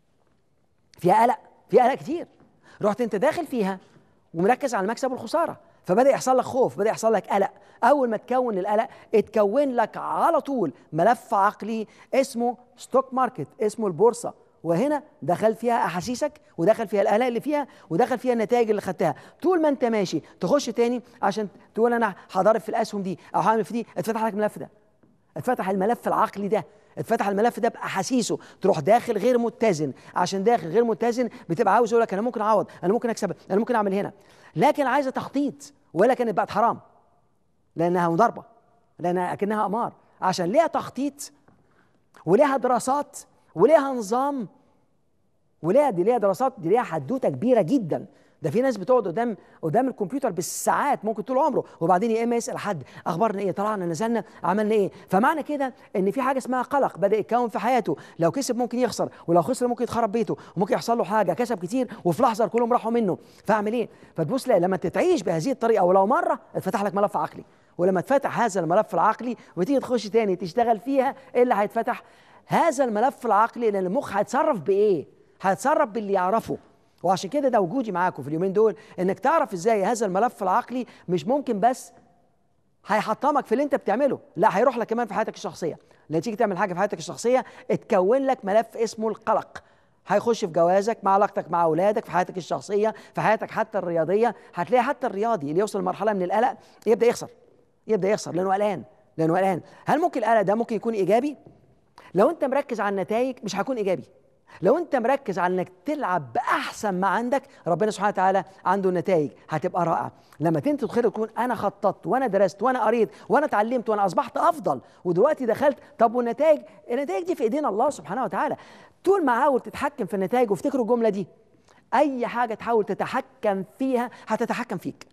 فيها قلق فيها قلق كتير رحت انت داخل فيها ومركز على المكسب والخساره فبدا يحصل لك خوف بدا يحصل لك قلق اول ما تكون القلق اتكون لك على طول ملف عقلي اسمه ستوك ماركت اسمه البورصه وهنا دخل فيها احاسيسك ودخل فيها القلق اللي فيها ودخل فيها النتائج اللي خدتها طول ما انت ماشي تخش تاني عشان تقول انا هضرب في الاسهم دي او هعمل في دي اتفتح لك الملف ده اتفتح الملف العقلي ده اتفتح الملف ده باحاسيسه تروح داخل غير متزن عشان داخل غير متزن بتبقى عاوز يقول لك انا ممكن اعوض انا ممكن اكسب انا ممكن اعمل هنا لكن عايزه تخطيط ولا كانت بقت حرام لانها مضاربه لانها اكنها امار عشان ليها تخطيط وليها دراسات وليها نظام وليها دي ليها دراسات دي ليها حدوته كبيره جدا ده في ناس بتقعد قدام قدام الكمبيوتر بالساعات ممكن طول عمره وبعدين يا اما يسال حد اخبارنا ايه طلعنا نزلنا عملنا ايه فمعنى كده ان في حاجه اسمها قلق بدا يتكون في حياته لو كسب ممكن يخسر ولو خسر ممكن يتخرب بيته وممكن يحصل له حاجه كسب كتير وفي لحظه كلهم راحوا منه فاعمل ايه فتبص لما تتعيش بهذه الطريقه ولو مره اتفتح لك ملف عقلي ولما اتفتح هذا الملف العقلي وتيجي تخش تاني تشتغل فيها ايه اللي هيتفتح هذا الملف العقلي لان المخ هيتصرف بايه هيتصرف باللي يعرفه وعشان كده ده وجودي معاكم في اليومين دول انك تعرف ازاي هذا الملف العقلي مش ممكن بس هيحطمك في اللي انت بتعمله لا هيروح لك كمان في حياتك الشخصيه لما تيجي تعمل حاجه في حياتك الشخصيه اتكون لك ملف اسمه القلق هيخش في جوازك مع علاقتك مع اولادك في حياتك الشخصيه في حياتك حتى الرياضيه هتلاقي حتى الرياضي اللي يوصل لمرحله من القلق يبدا يخسر يبدا يخسر لانه قلقان لانه قلقان هل ممكن القلق ده ممكن يكون ايجابي لو انت مركز على النتائج مش هيكون ايجابي لو انت مركز على انك تلعب باحسن ما عندك ربنا سبحانه وتعالى عنده النتائج هتبقى رائعه لما انت تدخل تكون انا خططت وانا درست وانا قريت وانا اتعلمت وانا اصبحت افضل ودلوقتي دخلت طب والنتائج النتائج دي في ايدينا الله سبحانه وتعالى طول ما حاول تتحكم في النتائج وافتكروا الجمله دي اي حاجه تحاول تتحكم فيها هتتحكم فيك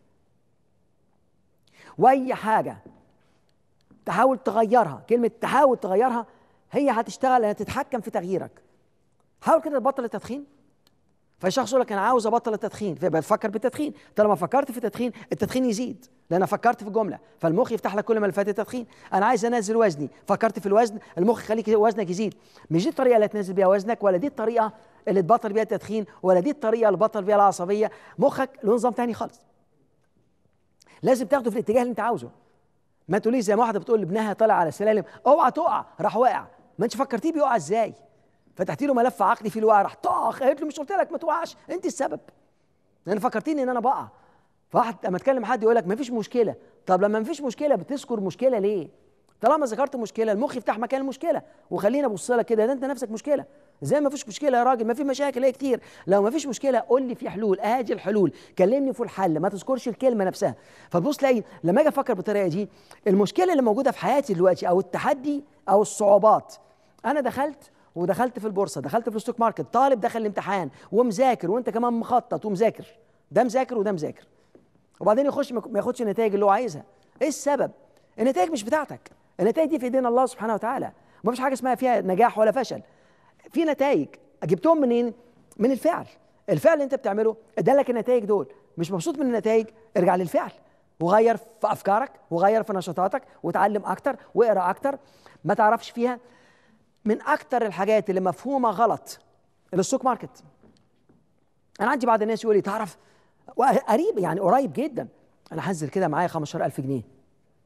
واي حاجه تحاول تغيرها كلمه تحاول تغيرها هي هتشتغل هتتحكم في تغييرك حاول كده تبطل التدخين فالشخص يقول لك انا عاوز ابطل التدخين فيبقى تفكر بالتدخين طالما فكرت في التدخين التدخين يزيد لان فكرت في الجمله فالمخ يفتح لك كل ملفات التدخين انا عايز انزل وزني فكرت في الوزن المخ يخليك وزنك يزيد مش دي الطريقه اللي تنزل بيها وزنك ولا دي الطريقه اللي تبطل بيها التدخين ولا دي الطريقه اللي تبطل بيها العصبيه مخك له نظام تاني خالص لازم تاخده في الاتجاه اللي انت عاوزه ما تقوليش زي ما واحده بتقول لابنها طالع على السلالم اوعى تقع راح واقع ما انت فكرتيه بيقع ازاي فتحت له ملف عقلي فيه الوقع راح طاخ قالت له مش قلت لك ما توقعش انت السبب لان فكرتيني ان انا بقع فواحد لما اتكلم حد يقول لك ما فيش مشكله طب لما ما فيش مشكله بتذكر مشكله ليه طالما ذكرت مشكله المخ يفتح مكان المشكله وخلينا ابص لك كده ده انت نفسك مشكله زي ما فيش مشكله يا راجل ما في مشاكل ايه كتير لو ما فيش مشكله قول لي في حلول ادي الحلول كلمني في الحل ما تذكرش الكلمه نفسها فتبص تلاقي لما اجي افكر بالطريقه دي المشكله اللي موجوده في حياتي دلوقتي او التحدي او الصعوبات انا دخلت ودخلت في البورصه دخلت في الستوك ماركت طالب دخل الامتحان ومذاكر وانت كمان مخطط ومذاكر ده مذاكر وده مذاكر وبعدين يخش ما ياخدش النتائج اللي هو عايزها ايه السبب النتائج مش بتاعتك النتائج دي في ايدينا الله سبحانه وتعالى ما فيش حاجه اسمها فيها نجاح ولا فشل في نتائج جبتهم منين من الفعل الفعل اللي انت بتعمله ادالك النتائج دول مش مبسوط من النتائج ارجع للفعل وغير في افكارك وغير في نشاطاتك وتعلم اكتر واقرا اكتر ما تعرفش فيها من اكتر الحاجات اللي مفهومه غلط الستوك ماركت انا عندي بعض الناس يقول لي تعرف قريب يعني قريب جدا انا هنزل كده معايا 15000 جنيه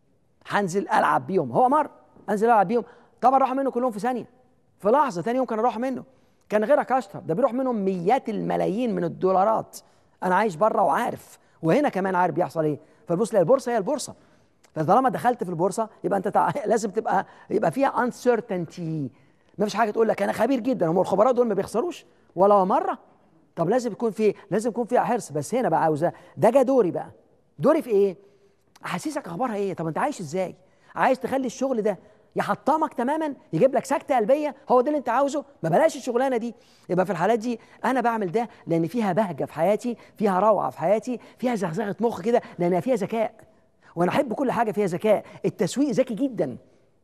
هنزل العب بيهم هو مر انزل العب بيهم طبعا راحوا منه كلهم في ثانيه في لحظه ثاني يوم كانوا راحوا منه كان غيرك اشطر ده بيروح منهم مئات الملايين من الدولارات انا عايش بره وعارف وهنا كمان عارف بيحصل ايه فالبص البورصه هي البورصه فطالما دخلت في البورصه يبقى انت تع... لازم تبقى يبقى فيها انسرتينتي ما فيش حاجه تقول لك انا خبير جدا هم الخبراء دول ما بيخسروش ولا مره طب لازم يكون في لازم يكون فيها حرص بس هنا بقى عاوزه ده جا دوري بقى دوري في ايه احاسيسك اخبارها ايه طب انت عايش ازاي عايز تخلي الشغل ده يحطمك تماما يجيب لك سكته قلبيه هو ده اللي انت عاوزه ما بلاش الشغلانه دي يبقى في الحالات دي انا بعمل ده لان فيها بهجه في حياتي فيها روعه في حياتي فيها زغزغه مخ كده لانها فيها ذكاء وانا احب كل حاجه فيها ذكاء التسويق ذكي جدا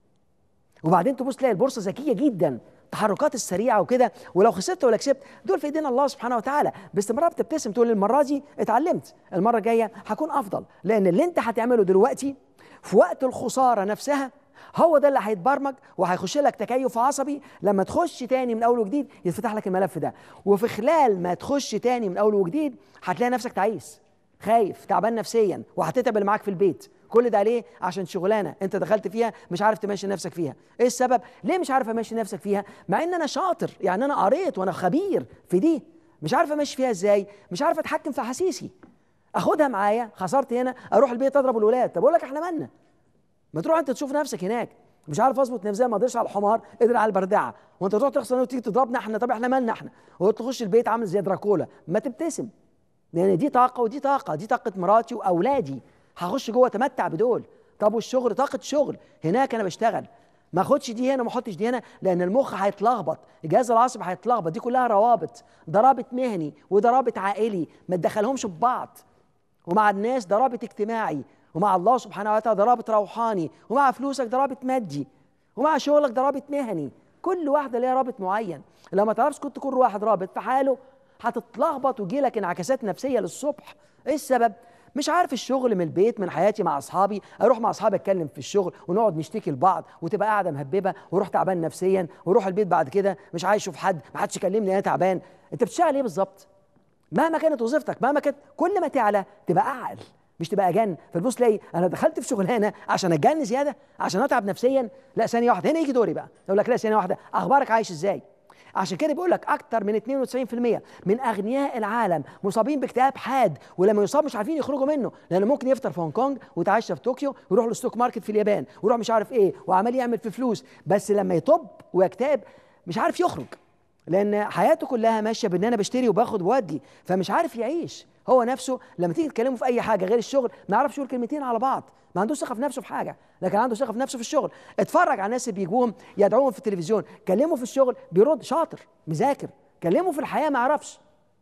وبعدين تبص تلاقي البورصه ذكيه جدا التحركات السريعه وكده ولو خسرت ولا كسبت دول في ايدين الله سبحانه وتعالى باستمرار بتبتسم تقول المره دي اتعلمت المره الجايه هكون افضل لان اللي انت هتعمله دلوقتي في وقت الخساره نفسها هو ده اللي هيتبرمج وهيخش لك تكيف عصبي لما تخش تاني من اول وجديد يتفتح لك الملف ده وفي خلال ما تخش تاني من اول وجديد هتلاقي نفسك تعيس خايف تعبان نفسيا وهتتعب اللي معاك في البيت كل ده ليه عشان شغلانه انت دخلت فيها مش عارف تمشي نفسك فيها ايه السبب ليه مش عارف امشي نفسك فيها مع ان انا شاطر يعني انا قريت وانا خبير في دي مش عارف امشي فيها ازاي مش عارف اتحكم في احاسيسي اخدها معايا خسرت هنا اروح البيت اضرب الولاد طب اقول لك احنا مالنا ما تروح انت تشوف نفسك هناك مش عارف اظبط نفسي ما اقدرش على الحمار قدر على البردعه وانت تروح تخسر وتيجي تضربنا احنا طب احنا مالنا احنا وتخش البيت عامل زي دراكولا ما تبتسم لان دي طاقه ودي طاقه دي طاقه مراتي واولادي هخش جوه اتمتع بدول طب والشغل طاقه شغل هناك انا بشتغل ما اخدش دي هنا وما احطش دي هنا لان المخ هيتلخبط الجهاز العصبي هيتلخبط دي كلها روابط ده رابط مهني وده رابط عائلي ما تدخلهمش ببعض ومع الناس ده رابط اجتماعي ومع الله سبحانه وتعالى ده رابط روحاني ومع فلوسك ده رابط مادي ومع شغلك ده رابط مهني كل واحده ليها رابط معين لو ما تعرفش كنت كل واحد رابط في حاله هتتلخبط ويجي لك انعكاسات نفسيه للصبح ايه السبب مش عارف الشغل من البيت من حياتي مع اصحابي اروح مع اصحابي اتكلم في الشغل ونقعد نشتكي لبعض وتبقى قاعده مهببه واروح تعبان نفسيا واروح البيت بعد كده مش عايز اشوف حد ما حدش يكلمني انا تعبان انت بتشتغل ايه بالظبط مهما كانت وظيفتك مهما كانت كل ما تعلى تبقى اعقل مش تبقى اجن فتبص تلاقي انا دخلت في شغلانه عشان اتجن زياده عشان اتعب نفسيا لا ثانيه واحده هنا يجي دوري بقى يقول لك لا ثانيه واحده اخبارك عايش ازاي عشان كده بيقول لك اكتر من 92% من اغنياء العالم مصابين باكتئاب حاد ولما يصاب مش عارفين يخرجوا منه لانه ممكن يفطر في هونج كونج ويتعشى في طوكيو ويروح للستوك ماركت في اليابان ويروح مش عارف ايه وعمال يعمل في فلوس بس لما يطب ويكتئب مش عارف يخرج لان حياته كلها ماشيه بان انا بشتري وباخد وادي فمش عارف يعيش هو نفسه لما تيجي تكلمه في اي حاجه غير الشغل ما يعرفش يقول كلمتين على بعض ما عندوش ثقه في نفسه في حاجه لكن عنده ثقه في نفسه في الشغل اتفرج على الناس اللي بيجوهم يدعوهم في التلفزيون كلمه في الشغل بيرد شاطر مذاكر كلمه في الحياه ما يعرفش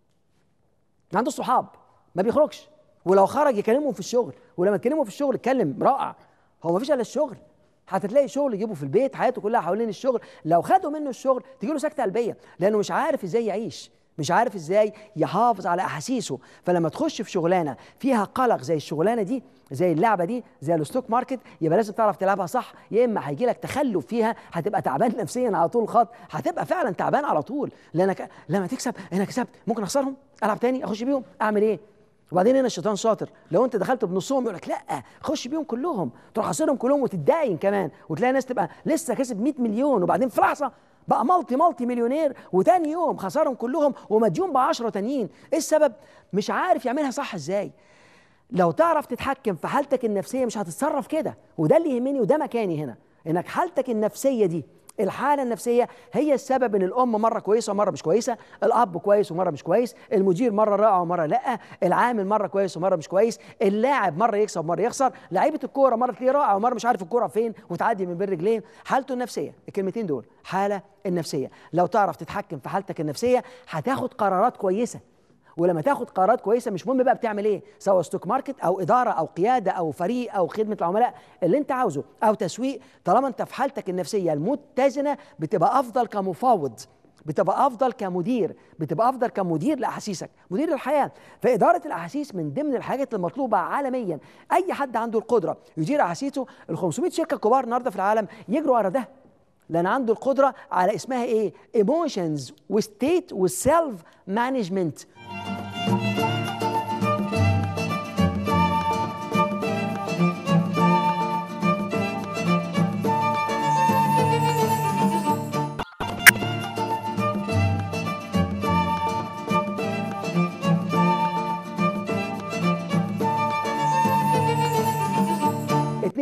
ما عنده صحاب ما بيخرجش ولو خرج يكلمهم في الشغل ولما تكلمه في الشغل اتكلم رائع هو ما فيش الا الشغل هتلاقي شغل يجيبه في البيت حياته كلها حوالين الشغل لو خدوا منه الشغل تجي له سكته قلبيه لانه مش عارف ازاي يعيش مش عارف ازاي يحافظ على احاسيسه فلما تخش في شغلانه فيها قلق زي الشغلانه دي زي اللعبه دي زي الستوك ماركت يبقى لازم تعرف تلعبها صح يا اما هيجي لك تخلف فيها هتبقى تعبان نفسيا على طول الخط هتبقى فعلا تعبان على طول لانك لما تكسب انا كسبت ممكن اخسرهم العب تاني اخش بيهم اعمل ايه وبعدين هنا الشيطان شاطر لو انت دخلت بنصهم يقول لك لا خش بيهم كلهم تروح خسرهم كلهم وتتداين كمان وتلاقي ناس تبقى لسه كسب 100 مليون وبعدين في لحظه بقى مالتي مالتي مليونير وتاني يوم خسرهم كلهم ومديون ب 10 تانيين ايه السبب مش عارف يعملها صح ازاي لو تعرف تتحكم في حالتك النفسيه مش هتتصرف كده وده اللي يهمني وده مكاني هنا انك حالتك النفسيه دي الحاله النفسيه هي السبب ان الام مره كويسه ومره مش كويسه الاب كويس ومره مش كويس المدير مره رائع ومره لا العامل مره كويس ومره مش كويس اللاعب مره يكسب ومره يخسر لعيبه الكوره مره تلاقيه رائع ومره مش عارف الكوره فين وتعدي من بين رجلين حالته النفسيه الكلمتين دول حاله النفسيه لو تعرف تتحكم في حالتك النفسيه هتاخد قرارات كويسه ولما تاخد قرارات كويسه مش مهم بقى بتعمل ايه سواء ستوك ماركت او اداره او قياده او فريق او خدمه العملاء اللي انت عاوزه او تسويق طالما انت في حالتك النفسيه المتزنه بتبقى افضل كمفاوض بتبقى افضل كمدير بتبقى افضل كمدير لاحاسيسك مدير الحياه فاداره الاحاسيس من ضمن الحاجات المطلوبه عالميا اي حد عنده القدره يدير احاسيسه ال 500 شركه كبار النهارده في العالم يجروا ورا ده لان عنده القدره على اسمها ايه ايموشنز وستيت وسيلف مانجمنت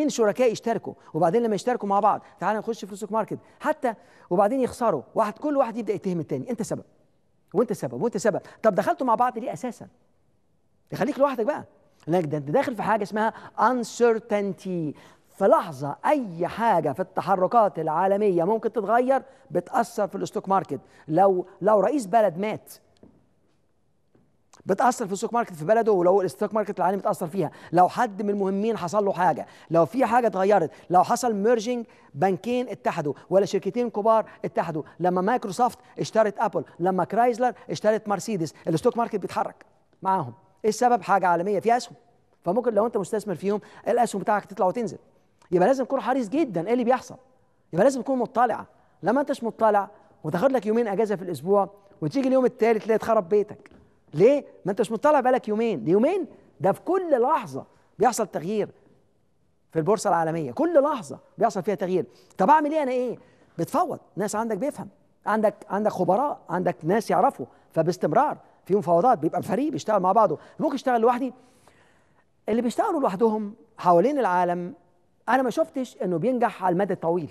اتنين شركاء يشتركوا وبعدين لما يشتركوا مع بعض تعالى نخش في السوق ماركت حتى وبعدين يخسروا واحد كل واحد يبدا يتهم التاني انت سبب وانت سبب وانت سبب طب دخلتوا مع بعض ليه اساسا تخليك لوحدك بقى لانك ده انت داخل في حاجه اسمها uncertainty في لحظة أي حاجة في التحركات العالمية ممكن تتغير بتأثر في الستوك ماركت لو لو رئيس بلد مات بتأثر في السوق ماركت في بلده ولو الستوك ماركت العالمي بتأثر فيها لو حد من المهمين حصل له حاجة لو في حاجة اتغيرت لو حصل ميرجنج بنكين اتحدوا ولا شركتين كبار اتحدوا لما مايكروسوفت اشترت ابل لما كرايزلر اشترت مرسيدس الستوك ماركت بيتحرك معاهم ايه السبب حاجة عالمية في أسهم فممكن لو انت مستثمر فيهم الأسهم بتاعك تطلع وتنزل يبقى لازم تكون حريص جدا ايه اللي بيحصل يبقى لازم تكون مطلع لما انتش مطلع وتاخد لك يومين اجازه في الاسبوع وتيجي اليوم الثالث تلاقي اتخرب بيتك ليه ما انتش مطلع بقالك يومين يومين ده في كل لحظه بيحصل تغيير في البورصه العالميه كل لحظه بيحصل فيها تغيير طب اعمل ايه انا ايه بتفوض ناس عندك بيفهم عندك عندك خبراء عندك ناس يعرفوا فباستمرار في مفاوضات بيبقى فريق بيشتغل مع بعضه ممكن يشتغل لوحدي اللي بيشتغلوا لوحدهم حوالين العالم انا ما شفتش انه بينجح على المدى الطويل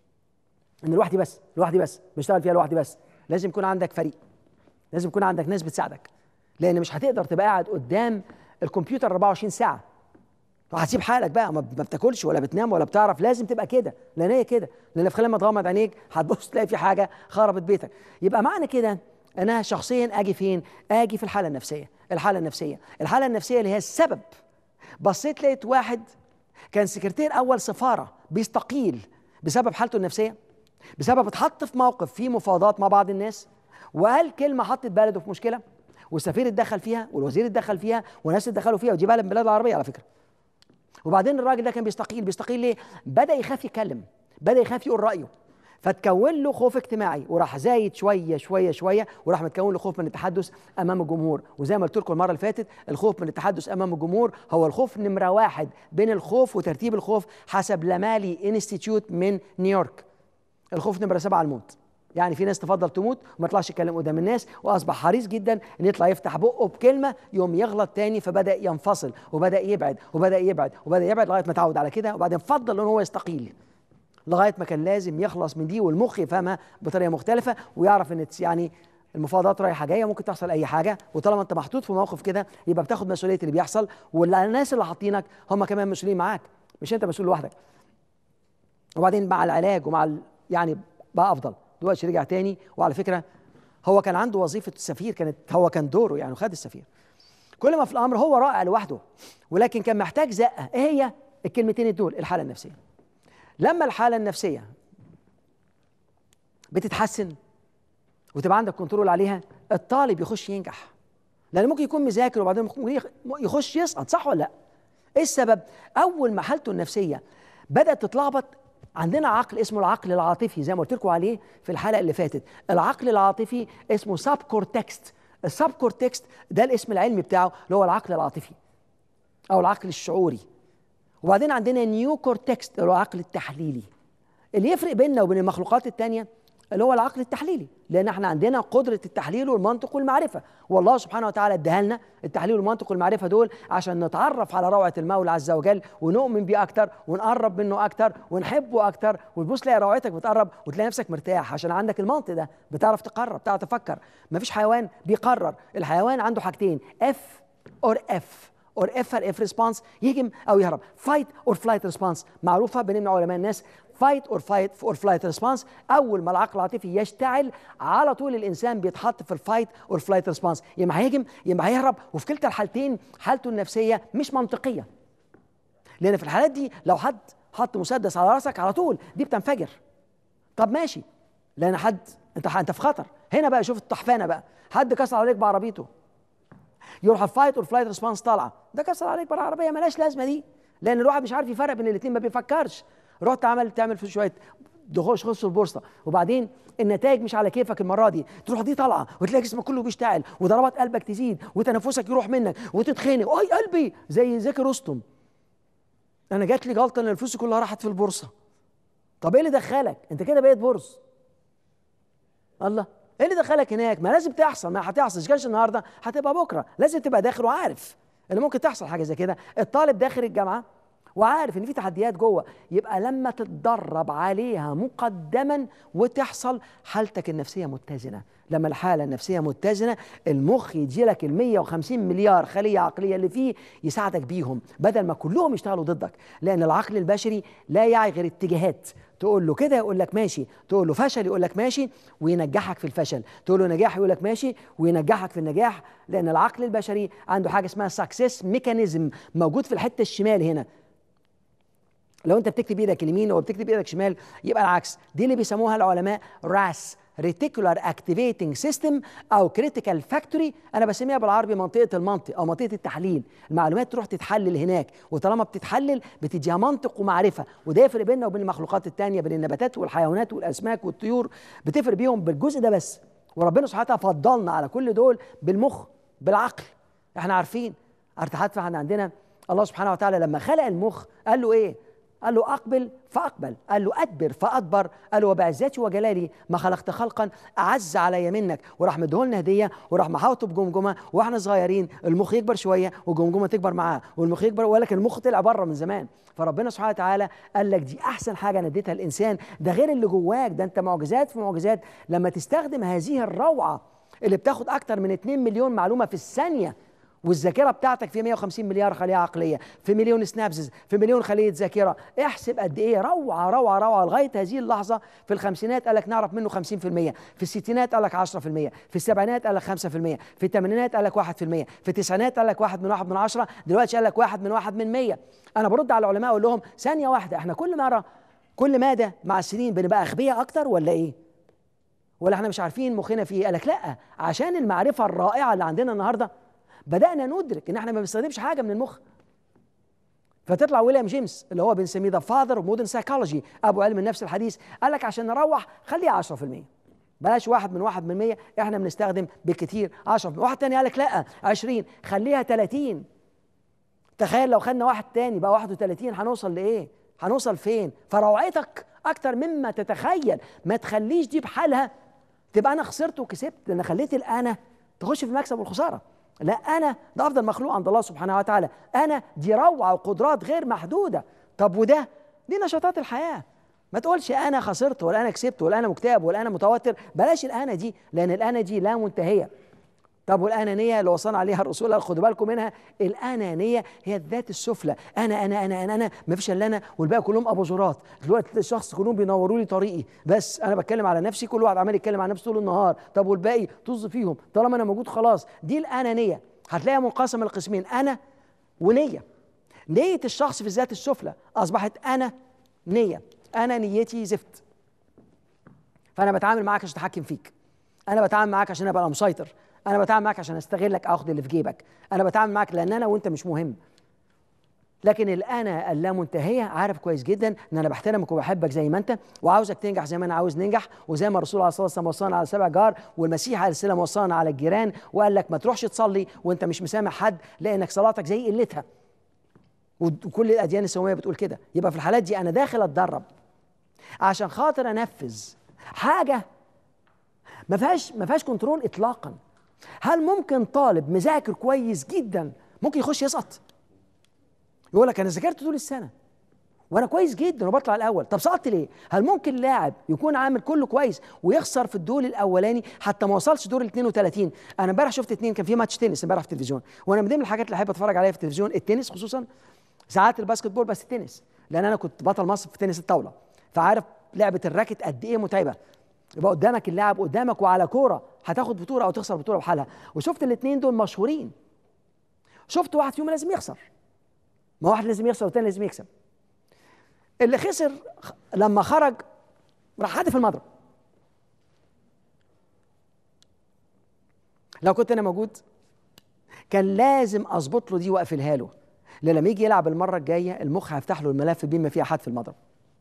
ان لوحدي بس لوحدي بس بشتغل فيها لوحدي بس لازم يكون عندك فريق لازم يكون عندك ناس بتساعدك لان مش هتقدر تبقى قاعد قدام الكمبيوتر 24 ساعه وهتسيب حالك بقى ما بتاكلش ولا بتنام ولا بتعرف لازم تبقى كده لان هي كده لان في خلال ما تغمض عينيك هتبص تلاقي في حاجه خربت بيتك يبقى معنى كده انا شخصيا اجي فين اجي في الحاله النفسيه الحاله النفسيه الحاله النفسيه اللي هي السبب بصيت لقيت واحد كان سكرتير اول سفاره بيستقيل بسبب حالته النفسيه بسبب اتحط في موقف فيه مفاوضات مع بعض الناس وقال كلمه حطت بلده في مشكله والسفير اتدخل فيها والوزير اتدخل فيها وناس اتدخلوا فيها ودي بلد من البلاد العربيه على فكره وبعدين الراجل ده كان بيستقيل بيستقيل ليه بدا يخاف يتكلم بدا يخاف يقول رايه فتكون له خوف اجتماعي وراح زايد شويه شويه شويه وراح متكون له خوف من التحدث امام الجمهور وزي ما قلت لكم المره اللي فاتت الخوف من التحدث امام الجمهور هو الخوف نمره واحد بين الخوف وترتيب الخوف حسب لامالي انستيتيوت من نيويورك الخوف نمره سبعه الموت يعني في ناس تفضل تموت وما يطلعش يتكلم قدام الناس واصبح حريص جدا ان يطلع يفتح بقه بكلمه يوم يغلط تاني فبدا ينفصل وبدا يبعد وبدا يبعد وبدا يبعد لغايه ما تعود على كده وبعدين فضل ان هو يستقيل لغايه ما كان لازم يخلص من دي والمخ يفهمها بطريقه مختلفه ويعرف ان يعني المفاوضات رايحه جايه ممكن تحصل اي حاجه وطالما انت محطوط في موقف كده يبقى بتاخد مسؤوليه اللي بيحصل والناس اللي حاطينك هم كمان مسؤولين معاك مش انت مسؤول لوحدك وبعدين مع العلاج ومع ال... يعني بقى افضل دلوقتي رجع تاني وعلى فكره هو كان عنده وظيفه السفير كانت هو كان دوره يعني خد السفير كل ما في الامر هو رائع لوحده ولكن كان محتاج زقه ايه هي الكلمتين دول الحاله النفسيه لما الحاله النفسيه بتتحسن وتبقى عندك كنترول عليها الطالب يخش ينجح لان ممكن يكون مذاكر وبعدين يخش يسقط صح ولا لا ايه السبب اول ما حالته النفسيه بدات تتلخبط عندنا عقل اسمه العقل العاطفي زي ما قلت لكم عليه في الحلقه اللي فاتت العقل العاطفي اسمه ساب كورتكست الساب كورتكست ده الاسم العلمي بتاعه اللي هو العقل العاطفي او العقل الشعوري وبعدين عندنا نيو كورتكس اللي هو العقل التحليلي اللي يفرق بيننا وبين المخلوقات التانية اللي هو العقل التحليلي لان احنا عندنا قدره التحليل والمنطق والمعرفه والله سبحانه وتعالى اداها لنا التحليل والمنطق والمعرفه دول عشان نتعرف على روعه المولى عز وجل ونؤمن بيه اكتر ونقرب منه اكتر ونحبه اكتر وتبص تلاقي روعتك بتقرب وتلاقي نفسك مرتاح عشان عندك المنطق ده بتعرف تقرب بتعرف تفكر مفيش حيوان بيقرر الحيوان عنده حاجتين اف اور اف اور اف اف ريسبونس يهجم او يهرب فايت اور فلايت ريسبونس معروفه بين علماء الناس فايت اور فايت اور فلايت ريسبونس اول ما العقل العاطفي يشتعل على طول الانسان بيتحط في الفايت اور فلايت ريسبونس يا اما هيهجم يا اما هيهرب وفي كلتا الحالتين حالته النفسيه مش منطقيه لان في الحالات دي لو حد حط مسدس على راسك على طول دي بتنفجر طب ماشي لان حد انت انت في خطر هنا بقى شوف الطحفانه بقى حد كسر عليك بعربيته يروح الفايت والفلايت ريسبونس طالعه ده كسر عليك بالعربيه مالهاش لازمه دي لان الواحد مش عارف يفرق بين الاثنين ما بيفكرش رحت عمل تعمل في شويه دخوش خش في البورصه وبعدين النتائج مش على كيفك المره دي تروح دي طالعه وتلاقي جسمك كله بيشتعل وضربات قلبك تزيد وتنفسك يروح منك وتتخنق اي قلبي زي زكي رستم انا جات لي جلطه ان الفلوس كلها راحت في البورصه طب ايه اللي دخلك انت كده بقيت بورص الله ايه اللي دخلك هناك ما لازم تحصل ما هتحصل كانش النهارده هتبقى بكره لازم تبقى داخل وعارف ان ممكن تحصل حاجه زي كده الطالب داخل الجامعه وعارف ان في تحديات جوه يبقى لما تتدرب عليها مقدما وتحصل حالتك النفسيه متزنه لما الحاله النفسيه متزنه المخ يديلك ال 150 مليار خليه عقليه اللي فيه يساعدك بيهم بدل ما كلهم يشتغلوا ضدك لان العقل البشري لا يعي غير اتجاهات تقول له كده يقول لك ماشي تقول له فشل يقول لك ماشي وينجحك في الفشل تقول له نجاح يقول لك ماشي وينجحك في النجاح لان العقل البشري عنده حاجه اسمها سكسس ميكانيزم موجود في الحته الشمال هنا لو انت بتكتب ايدك اليمين وبتكتب ايدك شمال يبقى العكس دي اللي بيسموها العلماء راس ريتيكولار اكتيفيتنج سيستم او كريتيكال فاكتوري انا بسميها بالعربي منطقه المنطق او منطقه التحليل المعلومات تروح تتحلل هناك وطالما بتتحلل بتديها منطق ومعرفه وده يفرق بيننا وبين المخلوقات التانية بين النباتات والحيوانات والاسماك والطيور بتفرق بيهم بالجزء ده بس وربنا سبحانه وتعالى فضلنا على كل دول بالمخ بالعقل احنا عارفين ارتحت فاحنا عندنا الله سبحانه وتعالى لما خلق المخ قال له ايه قال له أقبل فأقبل قال له أدبر فأدبر قال له وبعزتي وجلالي ما خلقت خلقا أعز علي منك وراح مديهولنا هدية وراح محاوطه بجمجمة وإحنا صغيرين المخ يكبر شوية والجمجمة تكبر معاه والمخ يكبر ولكن المخ طلع بره من زمان فربنا سبحانه وتعالى قال لك دي أحسن حاجة أنا اديتها الإنسان ده غير اللي جواك ده أنت معجزات في معجزات لما تستخدم هذه الروعة اللي بتاخد أكتر من 2 مليون معلومة في الثانية والذاكره بتاعتك في 150 مليار خليه عقليه في مليون سنابسز في مليون خليه ذاكره احسب قد ايه روعه روعه روعه لغايه هذه اللحظه في الخمسينات قال لك نعرف منه 50% في الستينات قال لك 10% في السبعينات قال لك 5% في الثمانينات قال لك 1% في التسعينات قال لك 1 من 1 من 10 دلوقتي قال لك 1 من 1 من 100 انا برد على العلماء اقول لهم ثانيه واحده احنا كل مره كل ماده مع السنين بنبقى اغبياء اكتر ولا ايه ولا احنا مش عارفين مخنا فيه قال لك لا عشان المعرفه الرائعه اللي عندنا النهارده بدانا ندرك ان احنا ما بنستخدمش حاجه من المخ فتطلع ويليام جيمس اللي هو بنسميه ذا فاذر اوف مودرن سايكولوجي ابو علم النفس الحديث قال لك عشان نروح خليها 10% بلاش واحد من واحد من 100 احنا بنستخدم بالكثير 10 واحد تاني قال لك لا 20 خليها 30 تخيل لو خدنا واحد تاني بقى 31 هنوصل لايه؟ هنوصل فين؟ فروعتك اكتر مما تتخيل ما تخليش دي بحالها تبقى انا خسرت وكسبت لان خليت الانا تخش في المكسب والخساره لا انا ده افضل مخلوق عند الله سبحانه وتعالى انا دي روعه وقدرات غير محدوده طب وده دي نشاطات الحياه ما تقولش انا خسرت ولا انا كسبت ولا انا مكتئب ولا انا متوتر بلاش الانا دي لان الانا دي لا منتهيه طب والانانيه اللي وصلنا عليها الرسول قال خدوا بالكم منها الانانيه هي الذات السفلى انا انا انا انا انا ما فيش الا انا والباقي كلهم اباجورات دلوقتي الشخص كلهم بينوروا لي طريقي بس انا بتكلم على نفسي كل واحد عمال يتكلم عن نفسه طول النهار طب والباقي طز فيهم طالما انا موجود خلاص دي الانانيه هتلاقيها منقسمه لقسمين انا ونيه نيه الشخص في الذات السفلى اصبحت انا نيه انا نيتي زفت فانا بتعامل معاك عشان اتحكم فيك انا بتعامل معاك عشان ابقى مسيطر انا بتعامل معاك عشان استغلك اخد اللي في جيبك انا بتعامل معاك لان انا وانت مش مهم لكن الانا اللامنتهيه عارف كويس جدا ان انا بحترمك وبحبك زي ما انت وعاوزك تنجح زي ما انا عاوز ننجح وزي ما الرسول عليه الصلاه والسلام وصانا على سبع جار والمسيح عليه السلام وصانا على الجيران وقال لك ما تروحش تصلي وانت مش مسامح حد لانك صلاتك زي قلتها وكل الاديان السماويه بتقول كده يبقى في الحالات دي انا داخل اتدرب عشان خاطر انفذ حاجه ما فيهاش ما فيهاش كنترول اطلاقا هل ممكن طالب مذاكر كويس جدا ممكن يخش يسقط يقول لك انا ذاكرت طول السنه وانا كويس جدا وبطلع الاول طب سقطت ليه هل ممكن لاعب يكون عامل كله كويس ويخسر في الدور الاولاني حتى ما وصلش دور ال 32 انا امبارح شفت اتنين كان في ماتش تنس امبارح في التلفزيون وانا من ضمن الحاجات اللي احب اتفرج عليها في التلفزيون التنس خصوصا ساعات الباسكت بول بس التنس لان انا كنت بطل مصر في تنس الطاوله فعارف لعبه الراكت قد ايه متعبه يبقى قدامك اللاعب قدامك وعلى كوره هتاخد بطوله او تخسر بطوله بحالها وشفت الاثنين دول مشهورين شفت واحد فيهم لازم يخسر ما واحد لازم يخسر والتاني لازم يكسب اللي خسر لما خرج راح حادف المضرب لو كنت انا موجود كان لازم اظبط له دي واقفلها له لان لما يجي يلعب المره الجايه المخ هيفتح له الملف بما فيه حد في المضرب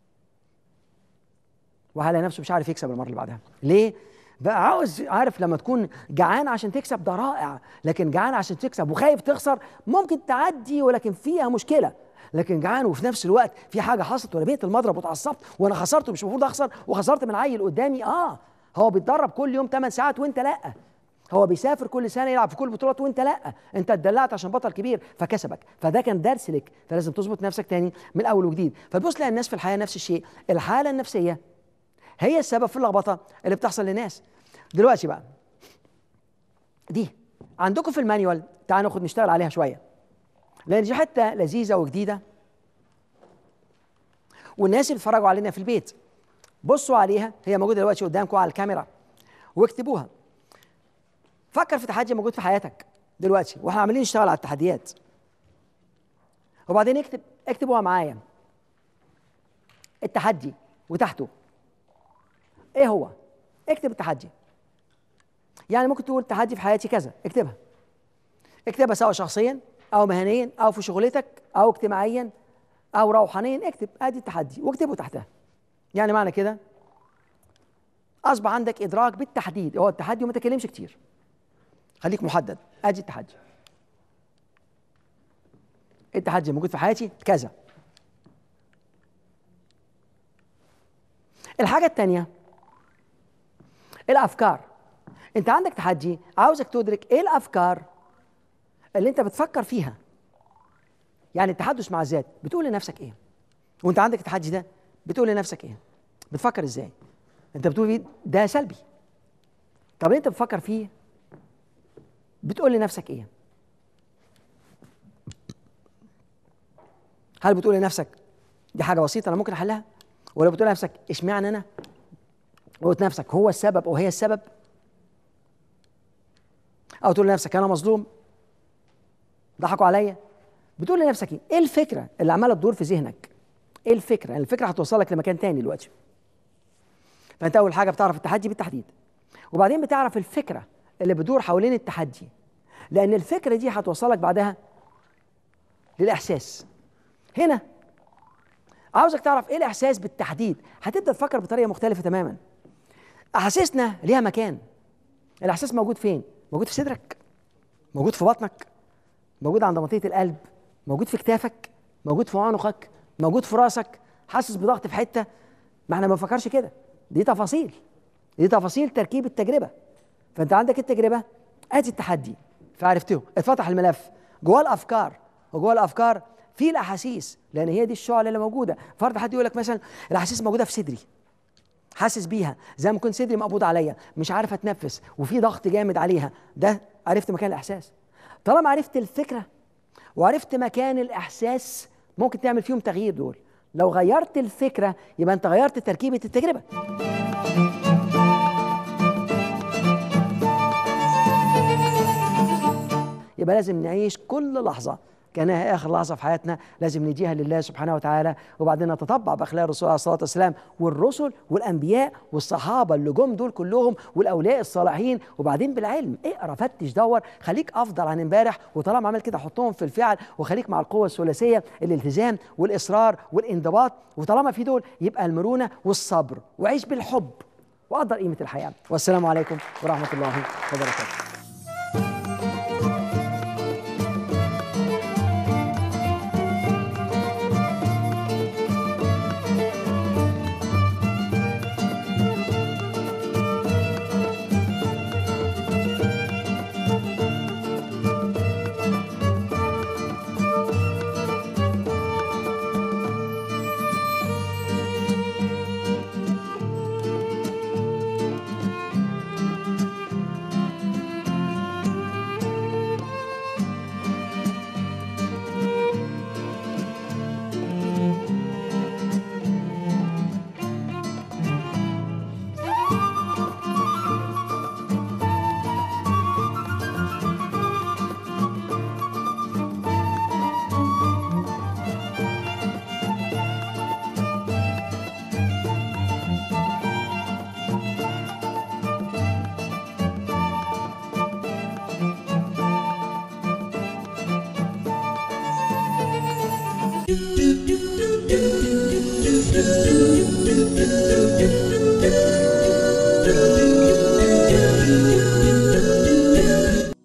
وهلاقي نفسه مش عارف يكسب المره اللي بعدها ليه بقى عاوز عارف لما تكون جعان عشان تكسب ده رائع لكن جعان عشان تكسب وخايف تخسر ممكن تعدي ولكن فيها مشكله لكن جعان وفي نفس الوقت في حاجه حصلت وانا بيت المضرب واتعصبت وانا خسرت ومش المفروض اخسر وخسرت من عيل قدامي اه هو بيتدرب كل يوم 8 ساعات وانت لا هو بيسافر كل سنه يلعب في كل البطولات وانت لا انت اتدلعت عشان بطل كبير فكسبك فده كان درس لك فلازم تظبط نفسك تاني من اول وجديد فتبص تلاقي الناس في الحياه نفس الشيء الحاله النفسيه هي السبب في اللخبطه اللي بتحصل للناس دلوقتي بقى دي عندكم في المانيوال تعالوا ناخد نشتغل عليها شويه لان دي حته لذيذه وجديده والناس اللي بيتفرجوا علينا في البيت بصوا عليها هي موجوده دلوقتي قدامكم على الكاميرا واكتبوها فكر في تحدي موجود في حياتك دلوقتي واحنا عاملين نشتغل على التحديات وبعدين اكتب اكتبوها معايا التحدي وتحته ايه هو اكتب التحدي يعني ممكن تقول تحدي في حياتي كذا اكتبها اكتبها سواء شخصيا او مهنيا او في شغلتك او اجتماعيا او روحانيا اكتب ادي التحدي واكتبه تحتها يعني معنى كده اصبح عندك ادراك بالتحديد هو التحدي وما تكلمش كتير خليك محدد ادي التحدي التحدي موجود في حياتي كذا الحاجة الثانية الأفكار أنت عندك تحدي عاوزك تدرك إيه الأفكار اللي أنت بتفكر فيها يعني التحدث مع الذات بتقول لنفسك إيه وأنت عندك التحدي ده بتقول لنفسك إيه بتفكر إزاي أنت بتقول فيه ده سلبي طب أنت بتفكر فيه بتقول لنفسك إيه هل بتقول لنفسك دي حاجة بسيطة أنا ممكن أحلها ولا بتقول لنفسك اشمعنى أنا وقلت نفسك هو السبب أو هي السبب أو تقول لنفسك أنا مظلوم ضحكوا عليا بتقول لنفسك ايه؟ ايه الفكره اللي عماله تدور في ذهنك؟ ايه الفكره؟ يعني الفكره هتوصلك لمكان تاني دلوقتي. فانت اول حاجه بتعرف التحدي بالتحديد. وبعدين بتعرف الفكره اللي بتدور حوالين التحدي. لان الفكره دي هتوصلك بعدها للاحساس. هنا عاوزك تعرف ايه الاحساس بالتحديد، هتبدا تفكر بطريقه مختلفه تماما. احاسيسنا ليها مكان. الاحساس موجود فين؟ موجود في صدرك. موجود في بطنك. موجود عند منطقه القلب موجود في كتافك موجود في عنقك موجود في راسك حاسس بضغط في حته ما احنا ما بنفكرش كده دي تفاصيل دي تفاصيل تركيب التجربه فانت عندك التجربه ادي التحدي فعرفته اتفتح الملف جواه الافكار وجوه الافكار في الاحاسيس لان هي دي الشعله اللي موجوده فرض حد يقول لك مثلا الاحاسيس موجوده في صدري حاسس بيها زي ما كنت صدري مقبوض عليا مش عارف اتنفس وفي ضغط جامد عليها ده عرفت مكان الاحساس طالما عرفت الفكره وعرفت مكان الاحساس ممكن تعمل فيهم تغيير دول لو غيرت الفكره يبقى انت غيرت تركيبه التجربه يبقى لازم نعيش كل لحظه كانها اخر لحظه في حياتنا لازم نديها لله سبحانه وتعالى وبعدين نتطبع باخلاق الرسول عليه الصلاه والسلام والرسل والانبياء والصحابه اللي جم دول كلهم والاولياء الصالحين وبعدين بالعلم اقرا فتش دور خليك افضل عن امبارح وطالما عمل كده حطهم في الفعل وخليك مع القوه الثلاثيه الالتزام والاصرار والانضباط وطالما في دول يبقى المرونه والصبر وعيش بالحب وقدر قيمه الحياه والسلام عليكم ورحمه الله وبركاته do do do do do do do do do do